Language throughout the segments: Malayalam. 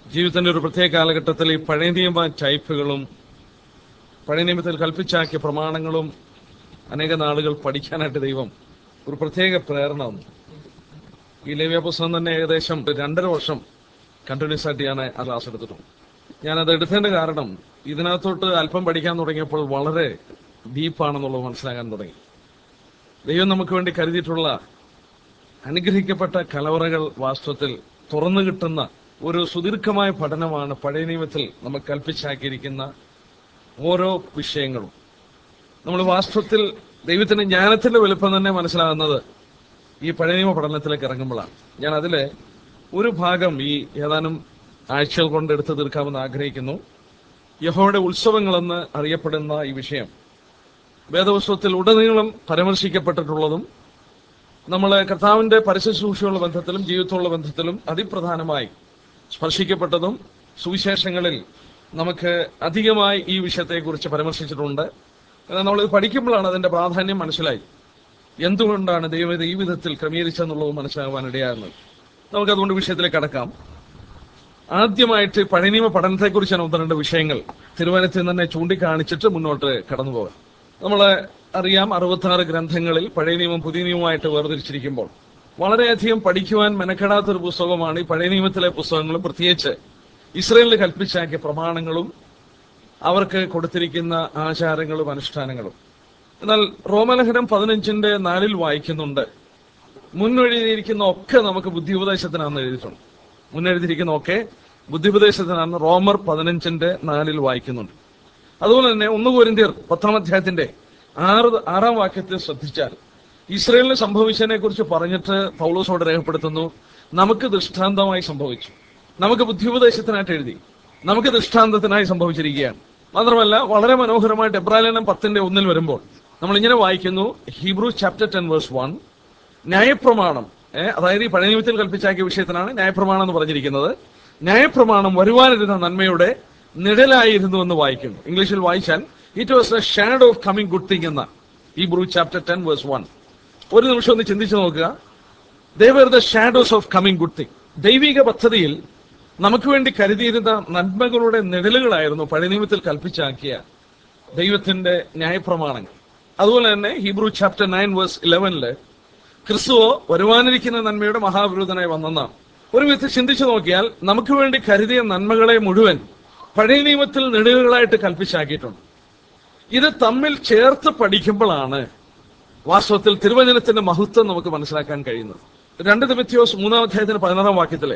ജീവിതത്തിന്റെ ഒരു പ്രത്യേക കാലഘട്ടത്തിൽ ഈ പഴയ നിയമ ടൈപ്പുകളും പഴയ നിയമത്തിൽ കൽപ്പിച്ചാക്കിയ പ്രമാണങ്ങളും അനേക നാളുകൾ പഠിക്കാനായിട്ട് ദൈവം ഒരു പ്രത്യേക പ്രേരണ തന്നു ഈ ലേവ്യ പുസ്തകം തന്നെ ഏകദേശം രണ്ടര വർഷം കണ്ടിന്യൂസ് ആയിട്ട് ഞാൻ ആ ക്ലാസ് എടുത്തിട്ടുണ്ട് ഞാനത് എടുത്തതിന്റെ കാരണം ഇതിനകത്തോട്ട് അല്പം പഠിക്കാൻ തുടങ്ങിയപ്പോൾ വളരെ ഡീപ്പാണെന്നുള്ളത് മനസ്സിലാക്കാൻ തുടങ്ങി ദൈവം നമുക്ക് വേണ്ടി കരുതിയിട്ടുള്ള അനുഗ്രഹിക്കപ്പെട്ട കലവറകൾ വാസ്തവത്തിൽ തുറന്നു കിട്ടുന്ന ഒരു സുദീർഘമായ പഠനമാണ് പഴയ നിയമത്തിൽ നമ്മൾ കൽപ്പിച്ചാക്കിയിരിക്കുന്ന ഓരോ വിഷയങ്ങളും നമ്മൾ വാസ്തവത്തിൽ ദൈവത്തിന്റെ ജ്ഞാനത്തിന്റെ വലുപ്പം തന്നെ മനസ്സിലാകുന്നത് ഈ പഴയ നിയമ പഠനത്തിലേക്ക് ഇറങ്ങുമ്പോഴാണ് ഞാൻ അതിലെ ഒരു ഭാഗം ഈ ഏതാനും ആഴ്ചകൾ കൊണ്ട് എടുത്തു തീർക്കാമെന്ന് ആഗ്രഹിക്കുന്നു യഹോയുടെ ഉത്സവങ്ങളെന്ന് അറിയപ്പെടുന്ന ഈ വിഷയം വേദപുസ്തകത്തിൽ ഉടനീളം പരാമർശിക്കപ്പെട്ടിട്ടുള്ളതും നമ്മൾ കർത്താവിന്റെ പരസ്യശുശ്രൂഷയുള്ള ബന്ധത്തിലും ജീവിതത്തിലുള്ള ബന്ധത്തിലും അതിപ്രധാനമായി സ്പർശിക്കപ്പെട്ടതും സുവിശേഷങ്ങളിൽ നമുക്ക് അധികമായി ഈ വിഷയത്തെക്കുറിച്ച് പരാമർശിച്ചിട്ടുണ്ട് എന്നാൽ നമ്മളിത് പഠിക്കുമ്പോഴാണ് അതിന്റെ പ്രാധാന്യം മനസ്സിലായി എന്തുകൊണ്ടാണ് ദൈവം ഇത് ഈ വിധത്തിൽ ക്രമീകരിച്ചെന്നുള്ളത് മനസ്സിലാകാൻ ഇടയാകുന്നത് നമുക്കതുകൊണ്ട് വിഷയത്തിലേക്ക് കടക്കാം ആദ്യമായിട്ട് പഴയനിയമ പഠനത്തെക്കുറിച്ചാണ് ഒന്ന് രണ്ട് വിഷയങ്ങൾ തിരുവനന്തപുരത്ത് തന്നെ ചൂണ്ടിക്കാണിച്ചിട്ട് മുന്നോട്ട് കടന്നു പോകാം നമ്മൾ അറിയാം അറുപത്തി ഗ്രന്ഥങ്ങളിൽ പഴയ നിയമം പുതിയ നിയമമായിട്ട് വേർതിരിച്ചിരിക്കുമ്പോൾ വളരെയധികം പഠിക്കുവാൻ മെനക്കെടാത്ത ഒരു പുസ്തകമാണ് ഈ പഴയ നിയമത്തിലെ പുസ്തകങ്ങളും പ്രത്യേകിച്ച് ഇസ്രയേലിൽ കൽപ്പിച്ചാക്കിയ പ്രമാണങ്ങളും അവർക്ക് കൊടുത്തിരിക്കുന്ന ആചാരങ്ങളും അനുഷ്ഠാനങ്ങളും എന്നാൽ റോമലേഖനം പതിനഞ്ചിന്റെ നാലിൽ വായിക്കുന്നുണ്ട് മുന്നെഴുതിയിരിക്കുന്ന ഒക്കെ നമുക്ക് ബുദ്ധിപദേശത്തിനാണെന്ന് എഴുതിയിട്ടുണ്ട് മുന്നെഴുതിയിരിക്കുന്ന ഒക്കെ ബുദ്ധിപദേശത്തിനാണ് റോമർ പതിനഞ്ചിന്റെ നാലിൽ വായിക്കുന്നുണ്ട് അതുപോലെ തന്നെ ഒന്ന് കോരിന്ത്യർ പത്താം അധ്യായത്തിന്റെ ആറ് ആറാം വാക്യത്തിൽ ശ്രദ്ധിച്ചാൽ ഇസ്രയേലിന് സംഭവിച്ചതിനെ കുറിച്ച് പറഞ്ഞിട്ട് പൗലോസോട് രേഖപ്പെടുത്തുന്നു നമുക്ക് ദൃഷ്ടാന്തമായി സംഭവിച്ചു നമുക്ക് ബുദ്ധിപദേശത്തിനായിട്ട് എഴുതി നമുക്ക് ദൃഷ്ടാന്തത്തിനായി സംഭവിച്ചിരിക്കുകയാണ് മാത്രമല്ല വളരെ മനോഹരമായിട്ട് എബ്രാലേനം പത്തിന്റെ ഒന്നിൽ വരുമ്പോൾ നമ്മൾ ഇങ്ങനെ വായിക്കുന്നു Hebrew chapter ten verse one ന്യായപ്രമാണം ഏഹ് അതായത് ഈ പഴയ നിയമത്തിൽ കൽപ്പിച്ചാക്കിയ വിഷയത്തിനാണ് ന്യായപ്രമാണം എന്ന് പറഞ്ഞിരിക്കുന്നത് ന്യായപ്രമാണം വരുവാനിരുന്ന നന്മയുടെ നിഴലായിരുന്നു എന്ന് വായിക്കുന്നു ഇംഗ്ലീഷിൽ വായിച്ചാൽ it was a shadow of coming good thing എന്ന Hebrew chapter ten verse one ഒരു നിമിഷം ഒന്ന് ചിന്തിച്ചു നോക്കുക they were the shadows of coming good thing ദൈവിക പദ്ധതിയിൽ നമുക്ക് വേണ്ടി കരുതിയിരുന്ന നന്മകളുടെ നിഴലുകളായിരുന്നു പഴയ നിയമത്തിൽ കൽപ്പിച്ചാക്കിയ ദൈവത്തിന്റെ ന്യായപ്രമാണങ്ങൾ അതുപോലെ തന്നെ ഹീബ്രു ചാപ്റ്റർ നയൻ വേഴ്സ് ഇലവനില് ക്രിസ്തുവോ വരുവാനിരിക്കുന്ന നന്മയുടെ മഹാവിരോധനായി വന്നെന്നാണ് ഒരു വിധത്തിൽ ചിന്തിച്ചു നോക്കിയാൽ നമുക്ക് വേണ്ടി കരുതിയ നന്മകളെ മുഴുവൻ പഴയ നിയമത്തിൽ നെടുകളായിട്ട് കൽപ്പിച്ചാക്കിയിട്ടുണ്ട് ഇത് തമ്മിൽ ചേർത്ത് പഠിക്കുമ്പോഴാണ് വാസ്തവത്തിൽ തിരുവചനത്തിന്റെ മഹത്വം നമുക്ക് മനസ്സിലാക്കാൻ കഴിയുന്നത് രണ്ട് തിമത്യോസ് മൂന്നാം അധ്യായത്തിന് പതിനാറാം വാക്യത്തിലെ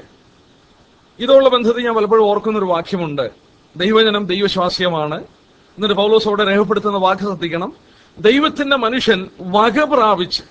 ഇതുള്ള ബന്ധത്തിൽ ഞാൻ പലപ്പോഴും ഓർക്കുന്ന ഒരു വാക്യമുണ്ട് ദൈവജനം ദൈവശ്വാസ്യമാണ് എന്നിട്ട് പൗലോസ് അവിടെ രേഖപ്പെടുത്തുന്ന വാക്ക് ശ്രദ്ധിക്കണം ദൈവത്തിന്റെ മനുഷ്യൻ വക പ്രാപിച്ച്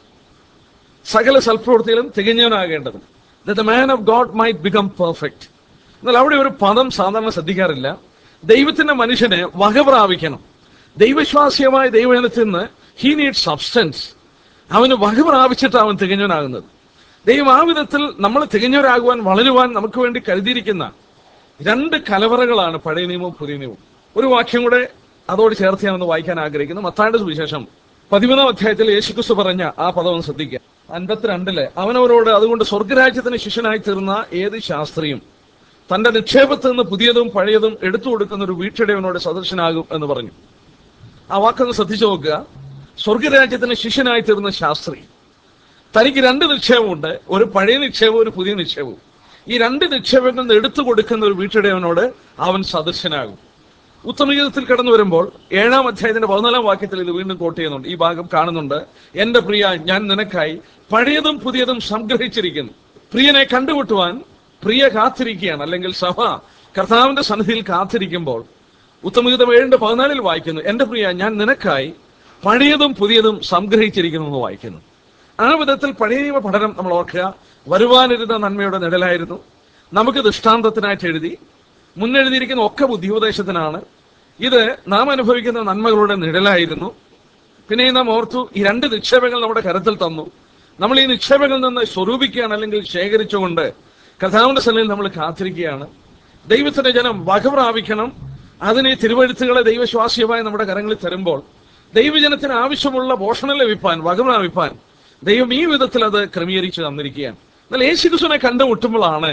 സകല സൽപ്രവൃത്തിയിലും തികഞ്ഞവനാകേണ്ടത് the man of God might become perfect എന്നാൽ അവിടെ ഒരു പദം സാധാരണ ശ്രദ്ധിക്കാറില്ല ദൈവത്തിന്റെ മനുഷ്യനെ വക പ്രാപിക്കണം ദൈവശ്വാസ്യമായ ദൈവജനത്തിൽ നിന്ന് ഹി നീഡ് സബ്സ്റ്റൻസ് അവന് വക പ്രാപിച്ചിട്ട് അവൻ തികഞ്ഞവനാകുന്നത് ദൈവം ആ വിധത്തിൽ നമ്മൾ തികഞ്ഞവരാകുവാൻ വളരുവാൻ നമുക്ക് വേണ്ടി കരുതിയിരിക്കുന്ന രണ്ട് കലവറകളാണ് പഴയ നിയമവും പുതിയ നിയമവും ഒരു വാക്യം കൂടെ അതോട് ചേർത്ത് ഞാൻ ഒന്ന് വായിക്കാൻ ആഗ്രഹിക്കുന്നു മത്തായുടെ സുവിശേഷം പതിമൂന്നാം അധ്യായത്തിൽ യേശുക്രിസ്തു പറഞ്ഞ ആ പദം ഒന്ന് ശ്രദ്ധിക്കുക അൻപത്തിരണ്ടില് അവനവരോട് അതുകൊണ്ട് സ്വർഗരാജ്യത്തിന് ശിഷ്യനായി തീർന്ന ഏത് ശാസ്ത്രിയും തന്റെ നിക്ഷേപത്തിൽ നിന്ന് പുതിയതും പഴയതും എടുത്തു കൊടുക്കുന്ന ഒരു വീട്ടിടയവനോട് സദൃശനാകും എന്ന് പറഞ്ഞു ആ വാക്കൊന്ന് ശ്രദ്ധിച്ചു നോക്കുക സ്വർഗരാജ്യത്തിന് ശിഷ്യനായി തീർന്ന ശാസ്ത്രി തനിക്ക് രണ്ട് നിക്ഷേപമുണ്ട് ഒരു പഴയ നിക്ഷേപവും ഒരു പുതിയ നിക്ഷേപവും ഈ രണ്ട് നിക്ഷേപങ്ങളിൽ നിന്ന് എടുത്തു കൊടുക്കുന്ന ഒരു വീട്ടിടയവനോട് അവൻ സദൃശനാകും ഉത്തമഗീതത്തിൽ കടന്നു വരുമ്പോൾ ഏഴാം അധ്യായത്തിന്റെ പതിനാലാം വാക്യത്തിൽ ഇത് വീണ്ടും കോട്ട് ചെയ്യുന്നുണ്ട് ഈ ഭാഗം കാണുന്നുണ്ട് എന്റെ പ്രിയ ഞാൻ നിനക്കായി പഴയതും പുതിയതും സംഗ്രഹിച്ചിരിക്കുന്നു പ്രിയനെ കണ്ടുമുട്ടുവാൻ പ്രിയ കാത്തിരിക്കുകയാണ് അല്ലെങ്കിൽ സഭ കർത്താവിന്റെ സന്നിധിയിൽ കാത്തിരിക്കുമ്പോൾ ഉത്തമഗീതം ഏഴിന്റെ പതിനാലിൽ വായിക്കുന്നു എന്റെ പ്രിയ ഞാൻ നിനക്കായി പഴയതും പുതിയതും സംഗ്രഹിച്ചിരിക്കുന്നു എന്ന് വായിക്കുന്നു ആ വിധത്തിൽ പഴയ നിയമ പഠനം നമ്മൾ ഓർക്കുക വരുവാനിരുന്ന നന്മയുടെ നിഴലായിരുന്നു നമുക്ക് ദൃഷ്ടാന്തത്തിനായിട്ട് എഴുതി മുന്നെഴുതിയിരിക്കുന്ന ഒക്കെ ബുദ്ധിപദേശത്തിനാണ് ഇത് നാം അനുഭവിക്കുന്ന നന്മകളുടെ നിഴലായിരുന്നു പിന്നെ നാം ഓർത്തു ഈ രണ്ട് നിക്ഷേപങ്ങൾ നമ്മുടെ കരത്തിൽ തന്നു നമ്മൾ ഈ നിക്ഷേപങ്ങളിൽ നിന്ന് സ്വരൂപിക്കുകയാണ് അല്ലെങ്കിൽ ശേഖരിച്ചുകൊണ്ട് കഥാവിന്റെ സന്നിധിയിൽ നമ്മൾ കാത്തിരിക്കുകയാണ് ദൈവത്തിന്റെ ജനം വക പ്രാപിക്കണം അതിന് ഈ തിരുവഴുത്തുകളെ ദൈവശ്വാസ്യമായി നമ്മുടെ കരങ്ങളിൽ തരുമ്പോൾ ദൈവജനത്തിന് ആവശ്യമുള്ള പോഷണം ലഭിപ്പാൻ വക പ്രാപിപ്പാൻ ദൈവം ഈ വിധത്തിൽ അത് ക്രമീകരിച്ച് തന്നിരിക്കുകയാണ് എന്നാൽ യേശുക്രിസ്തുവിനെ കണ്ടുമുട്ടുമ്പോഴാണ്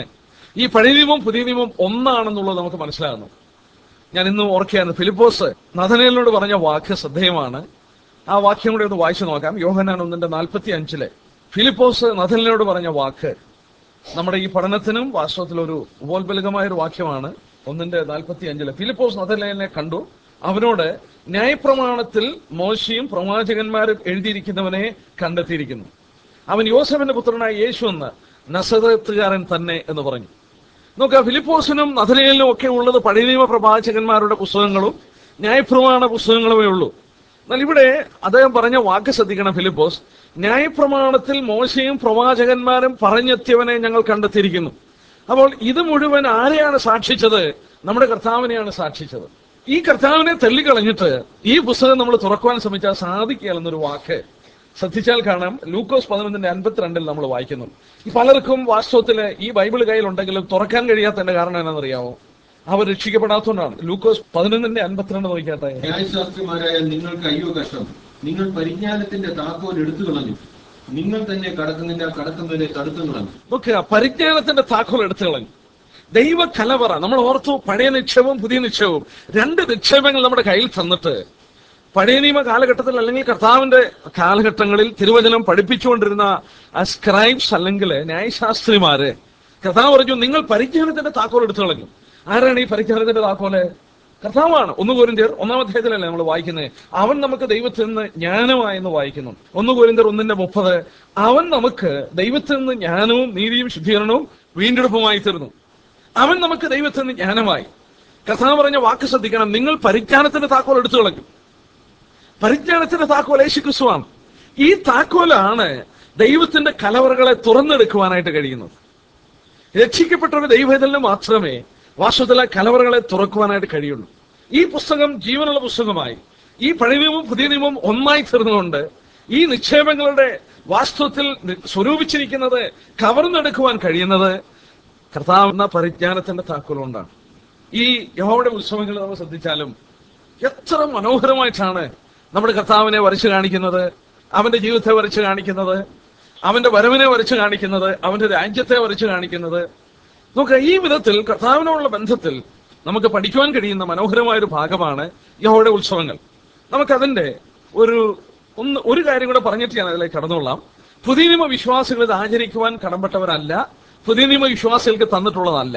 ഈ പഴയ നിയമവും പുതിയ നിയമവും ഒന്നാണെന്നുള്ളത് നമുക്ക് മനസ്സിലാകുന്നു ഞാൻ ഇന്ന് ഓർക്കുകയാണ് ഫിലിപ്പോസ് നഥനേലിനോട് പറഞ്ഞ വാക്ക് ശ്രദ്ധേയമാണ് ആ വാക്യം കൂടെ ഒന്ന് വായിച്ചു നോക്കാം യോഹനാൻ ഒന്നിന്റെ നാൽപ്പത്തി അഞ്ചില് ഫിലിപ്പോസ് നഥനേലിനോട് പറഞ്ഞ വാക്ക് നമ്മുടെ ഈ പഠനത്തിനും വാസ്തവത്തിൽ ഒരു ഉപോത്ബലകമായ ഒരു വാക്യമാണ് ഒന്നിന്റെ നാൽപ്പത്തി അഞ്ചില് ഫിലിപ്പോസ് നഥനേലിനെ കണ്ടു അവനോട് ന്യായപ്രമാണത്തിൽ മോശയും പ്രവാചകന്മാരും എഴുതിയിരിക്കുന്നവനെ കണ്ടെത്തിയിരിക്കുന്നു അവൻ യോസഫിന്റെ പുത്രനായ യേശു എന്ന് നസറത്തുകാരൻ തന്നെ എന്ന് പറഞ്ഞു നോക്കുക ഫിലിപ്പോസിനും നഥനേലിനും ഒക്കെ ഉള്ളത് പഴയ നിയമ പ്രവാചകന്മാരുടെ പുസ്തകങ്ങളും ന്യായപ്രമാണ പുസ്തകങ്ങളുമേ ഉള്ളൂ എന്നാൽ ഇവിടെ അദ്ദേഹം പറഞ്ഞ വാക്ക് ശ്രദ്ധിക്കണം ഫിലിപ്പോസ് ന്യായപ്രമാണത്തിൽ മോശയും പ്രവാചകന്മാരും പറഞ്ഞെത്തിയവനെ ഞങ്ങൾ കണ്ടെത്തിയിരിക്കുന്നു അപ്പോൾ ഇത് മുഴുവൻ ആരെയാണ് സാക്ഷിച്ചത് നമ്മുടെ കർത്താവിനെയാണ് സാക്ഷിച്ചത് ഈ കർത്താവിനെ തള്ളിക്കളഞ്ഞിട്ട് ഈ പുസ്തകം നമ്മൾ തുറക്കുവാൻ ശ്രമിച്ചാൽ സാധിക്കുകയെന്നൊരു വാക്ക് ശ്രദ്ധിച്ചാൽ കാണാം ലൂക്കോസ് പതിനൊന്നിന്റെ അൻപത്തിരണ്ടിൽ നമ്മൾ വായിക്കുന്നു ഈ പലർക്കും വാസ്തവത്തില് ഈ ബൈബിൾ കയ്യിലുണ്ടെങ്കിലും തുറക്കാൻ കഴിയാത്തതിന്റെ കാരണം എന്നാണെന്നറിയാമോ അവർ രക്ഷിക്കപ്പെടാത്തതുകൊണ്ടാണ് ലൂക്കോസ് പതിനൊന്നിന്റെ അൻപത്തിരണ്ട് നോക്കിയാട്ടെ ന്യായശാസ്ത്രിമാരായ നിങ്ങൾക്ക് അയ്യോ കഷ്ടം നിങ്ങൾ പരിജ്ഞാനത്തിന്റെ താക്കോൽ എടുത്തു കളഞ്ഞു നിങ്ങൾ തന്നെ കടക്കുന്നതിന്റെ കടക്കുന്നതിനെ തടുത്തു കളഞ്ഞു നോക്കുക പരിജ്ഞാനത്തിന്റെ താക്കോൽ എടുത്തു കളഞ്ഞു ദൈവ കലവറ നമ്മൾ ഓർത്തു പഴയ നിക്ഷേപവും പുതിയ നിക്ഷേപവും രണ്ട് നിക്ഷേപങ്ങൾ നമ്മുടെ കയ്യിൽ തന്നിട്ട് പഴയ നിയമ കാലഘട്ടത്തിൽ അല്ലെങ്കിൽ കർത്താവിന്റെ കാലഘട്ടങ്ങളിൽ തിരുവചനം പഠിപ്പിച്ചുകൊണ്ടിരുന്ന ആ സ്ക്രൈബ്സ് അല്ലെങ്കിൽ ന്യായശാസ്ത്രിമാര് കർത്താവ് പറഞ്ഞു നിങ്ങൾ പരിജ്ഞാനത്തിന്റെ താക്കോൽ എടുത്തു കളഞ്ഞു ആരാണ് ഈ പരിജ്ഞാനത്തിന്റെ താക്കോല് കർത്താവാണ് ഒന്ന് കോരിന്ത്യർ ഒന്നാം അധ്യായത്തിലല്ലേ നമ്മൾ വായിക്കുന്നത് അവൻ നമുക്ക് ദൈവത്തിൽ നിന്ന് ജ്ഞാനമായെന്ന് വായിക്കുന്നു ഒന്ന് കോരിന്ത്യർ ഒന്നിന്റെ മുപ്പത് അവൻ നമുക്ക് ദൈവത്തിൽ നിന്ന് ജ്ഞാനവും നീതിയും ശുദ്ധീകരണവും വീണ്ടെടുപ്പുമായി തീർന്നു അവൻ നമുക്ക് ദൈവത്തിൽ നിന്ന് ജ്ഞാനമായി കർത്താവ് പറഞ്ഞ വാക്ക് ശ്രദ്ധിക്കണം നിങ്ങൾ പരിജ്ഞാനത്തിന്റെ താക്കോൽ എടുത്തു കളഞ്ഞു പരിജ്ഞാനത്തിന്റെ താക്കോൽ യേശു ക്രിസ്തുവാണ് ഈ താക്കോലാണ് ദൈവത്തിന്റെ കലവറകളെ തുറന്നെടുക്കുവാനായിട്ട് കഴിയുന്നത് രക്ഷിക്കപ്പെട്ട ഒരു ദൈവത്തിന് മാത്രമേ വാസ്തവത്തിലെ കലവറകളെ തുറക്കുവാനായിട്ട് കഴിയുള്ളൂ ഈ പുസ്തകം ജീവനുള്ള പുസ്തകമായി ഈ പഴയ നിയമവും പുതിയ നിയമവും ഒന്നായി തീർന്നുകൊണ്ട് ഈ നിക്ഷേപങ്ങളുടെ വാസ്തവത്തിൽ സ്വരൂപിച്ചിരിക്കുന്നത് കവർന്നെടുക്കുവാൻ കഴിയുന്നത് കർത്താവ് എന്ന പരിജ്ഞാനത്തിന്റെ താക്കോലുകൊണ്ടാണ് ഈ യഹോവയുടെ ഉത്സവങ്ങൾ നമ്മൾ ശ്രദ്ധിച്ചാലും എത്ര മനോഹരമായിട്ടാണ് നമ്മുടെ കർത്താവിനെ വരച്ചു കാണിക്കുന്നത് അവന്റെ ജീവിതത്തെ വരച്ചു കാണിക്കുന്നത് അവന്റെ വരവിനെ വരച്ചു കാണിക്കുന്നത് അവന്റെ രാജ്യത്തെ വരച്ചു കാണിക്കുന്നത് നോക്കുക ഈ വിധത്തിൽ കർത്താവിനോടുള്ള ബന്ധത്തിൽ നമുക്ക് പഠിക്കുവാൻ കഴിയുന്ന മനോഹരമായ ഒരു ഭാഗമാണ് യഹോയുടെ ഉത്സവങ്ങൾ നമുക്കതിന്റെ ഒരു ഒന്ന് ഒരു കാര്യം കൂടെ പറഞ്ഞിട്ട് ഞാൻ അതിലേക്ക് കടന്നുകൊള്ളാം പുതിയ നിയമ വിശ്വാസികൾ ഇത് ആചരിക്കുവാൻ കടമ്പെട്ടവരല്ല പുതിയ നിയമ വിശ്വാസികൾക്ക് തന്നിട്ടുള്ളതല്ല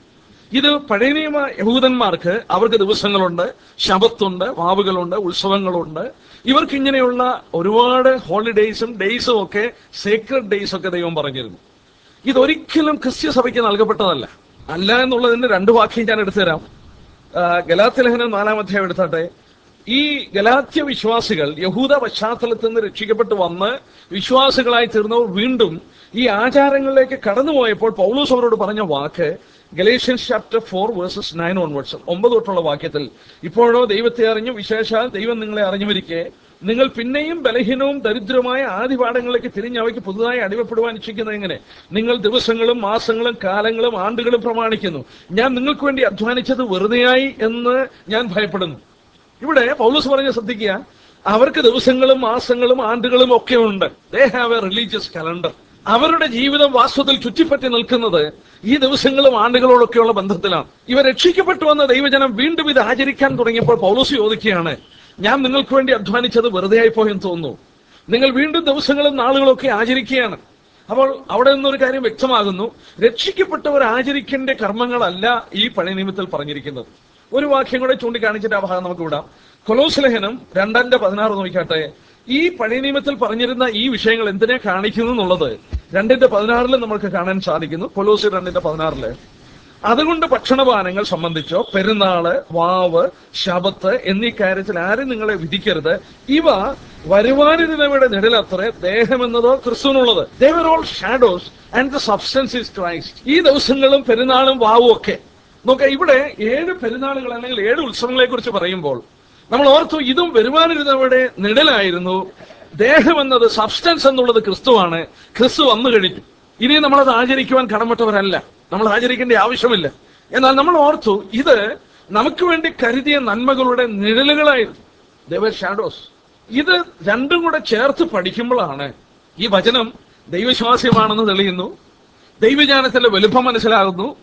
ഇത് പഴയ നിയമ യഹൂദന്മാർക്ക് അവർക്ക് ദിവസങ്ങളുണ്ട് ശബത്തുണ്ട് വാവുകളുണ്ട് ഉത്സവങ്ങളുണ്ട് ഇവർക്ക് ഇങ്ങനെയുള്ള ഒരുപാട് ഹോളിഡേയ്സും ഡേയ്സും ഒക്കെ സേക്രഡ് ഡേയ്സ് ഒക്കെ ദൈവം പറഞ്ഞിരുന്നു ഇതൊരിക്കലും ക്രിസ്ത്യ സഭയ്ക്ക് നൽകപ്പെട്ടതല്ല അല്ല എന്നുള്ളതിന്റെ രണ്ട് വാക്യം ഞാൻ എടുത്തു തരാം ആ, ഗലാത്യ ലേഖനം നാലാം അധ്യായം എടുത്താട്ടെ ഈ ഗലാത്യ വിശ്വാസികൾ യഹൂദ പശ്ചാത്തലത്തിൽ നിന്ന് രക്ഷിക്കപ്പെട്ട് വന്ന് വിശ്വാസികളായി തീർന്നവർ വീണ്ടും ഈ ആചാരങ്ങളിലേക്ക് കടന്നുപോയപ്പോൾ പൗലോസ് അവരോട് പറഞ്ഞ വാക്ക് Galatians chapter four verses nine onwards ഒമ്പത് തൊട്ടുള്ള വാക്യത്തിൽ ഇപ്പോഴോ ദൈവത്തെ അറിഞ്ഞു വിശേഷാൽ ദൈവം നിങ്ങളെ അറിഞ്ഞുവരിക്കെ നിങ്ങൾ പിന്നെയും ബലഹീനവും ദരിദ്രമായ ആദിപാഠങ്ങളിലേക്ക് തിരിഞ്ഞ് അവയ്ക്ക് പുതുതായി അടിമപ്പെടുവാൻ ഇച്ഛിക്കുന്നത് എങ്ങനെ നിങ്ങൾ ദിവസങ്ങളും മാസങ്ങളും കാലങ്ങളും ആണ്ടുകളും പ്രമാണിക്കുന്നു ഞാൻ നിങ്ങൾക്ക് വേണ്ടി അധ്വാനിച്ചത് വെറുതെയായി എന്ന് ഞാൻ ഭയപ്പെടുന്നു ഇവിടെ പൗലോസ് പറഞ്ഞ ശ്രദ്ധിക്കുക അവർക്ക് ദിവസങ്ങളും മാസങ്ങളും ആണ്ടുകളും ഒക്കെ ഉണ്ട് they have a religious calendar അവരുടെ ജീവിതം വാസ്തവത്തിൽ ചുറ്റിപ്പറ്റി നിൽക്കുന്നത് ഈ ദിവസങ്ങളും ആണ്ടുകളോടൊക്കെയുള്ള ബന്ധത്തിലാണ് ഇവർ രക്ഷിക്കപ്പെട്ടു വന്ന ദൈവജനം വീണ്ടും ഇത് ആചരിക്കാൻ തുടങ്ങിയപ്പോൾ പൗലോസ് ചോദിക്കുകയാണ് ഞാൻ നിങ്ങൾക്ക് വേണ്ടി അധ്വാനിച്ചത് വെറുതെ ആയിപ്പോയെന്ന് തോന്നുന്നു നിങ്ങൾ വീണ്ടും ദിവസങ്ങളും നാളുകളും ഒക്കെ ആചരിക്കുകയാണ് അപ്പോൾ അവിടെ നിന്നൊരു കാര്യം വ്യക്തമാകുന്നു രക്ഷിക്കപ്പെട്ടവർ ആചരിക്കേണ്ട കർമ്മങ്ങളല്ല ഈ പഴയ നിയമത്തിൽ പറഞ്ഞിരിക്കുന്നത് ഒരു വാക്യം കൂടെ ചൂണ്ടിക്കാണിച്ചിട്ട് ആ ഭാഗം നമുക്ക് വിടാം കൊലോസ് ലേഖനം രണ്ടന്റെ പതിനാറ് നോക്കിക്കാട്ടെ ഈ പഴയ നിയമത്തിൽ പറഞ്ഞിരുന്ന ഈ വിഷയങ്ങൾ എന്തിനെ കാണിക്കുന്നു എന്നുള്ളത് രണ്ടിന്റെ പതിനാറിൽ നമുക്ക് കാണാൻ സാധിക്കുന്നു കൊലോസ് രണ്ടിന്റെ പതിനാറില് അതുകൊണ്ട് ഭക്ഷണപാനങ്ങൾ സംബന്ധിച്ചോ പെരുന്നാള് വാവ് ശബത്ത് എന്നീ കാര്യത്തിൽ ആരും നിങ്ങളെ വിധിക്കരുത് ഇവ വരുവാനിരുന്നവയുടെ നിഴലത്രേ ദേഹം എന്നതോ ക്രിസ്തുവിനുള്ളത് they were all shadows and the substance is Christ ഈ ദിവസങ്ങളും പെരുന്നാളും വാവും ഒക്കെ നോക്ക ഇവിടെ ഏഴ് പെരുന്നാളുകൾ അല്ലെങ്കിൽ ഏഴ് ഉത്സവങ്ങളെ കുറിച്ച് പറയുമ്പോൾ നമ്മൾ ഓർത്തു ഇതും വരുവാനിരുന്നവരുടെ നിഴലായിരുന്നു ദേഹം എന്നത് സബ്സ്റ്റൻസ് എന്നുള്ളത് ക്രിസ്തുവാണ് ക്രിസ്തു വന്നു കഴിഞ്ഞു ഇനി നമ്മളത് ആചരിക്കുവാൻ കടമട്ടവരല്ല നമ്മൾ ആചരിക്കേണ്ട ആവശ്യമില്ല എന്നാൽ നമ്മൾ ഓർത്തു ഇത് നമുക്ക് വേണ്ടി കരുതിയ നന്മകളുടെ നിഴലുകളായിരുന്നു ദേവർ ഷാഡോസ് ഇത് രണ്ടും കൂടെ ചേർത്ത് പഠിക്കുമ്പോഴാണ് ഈ വചനം ദൈവശ്വാസ്യമാണെന്ന് തെളിയുന്നു ദൈവജ്ഞാനത്തിന്റെ വലുപ്പം മനസ്സിലാകുന്നു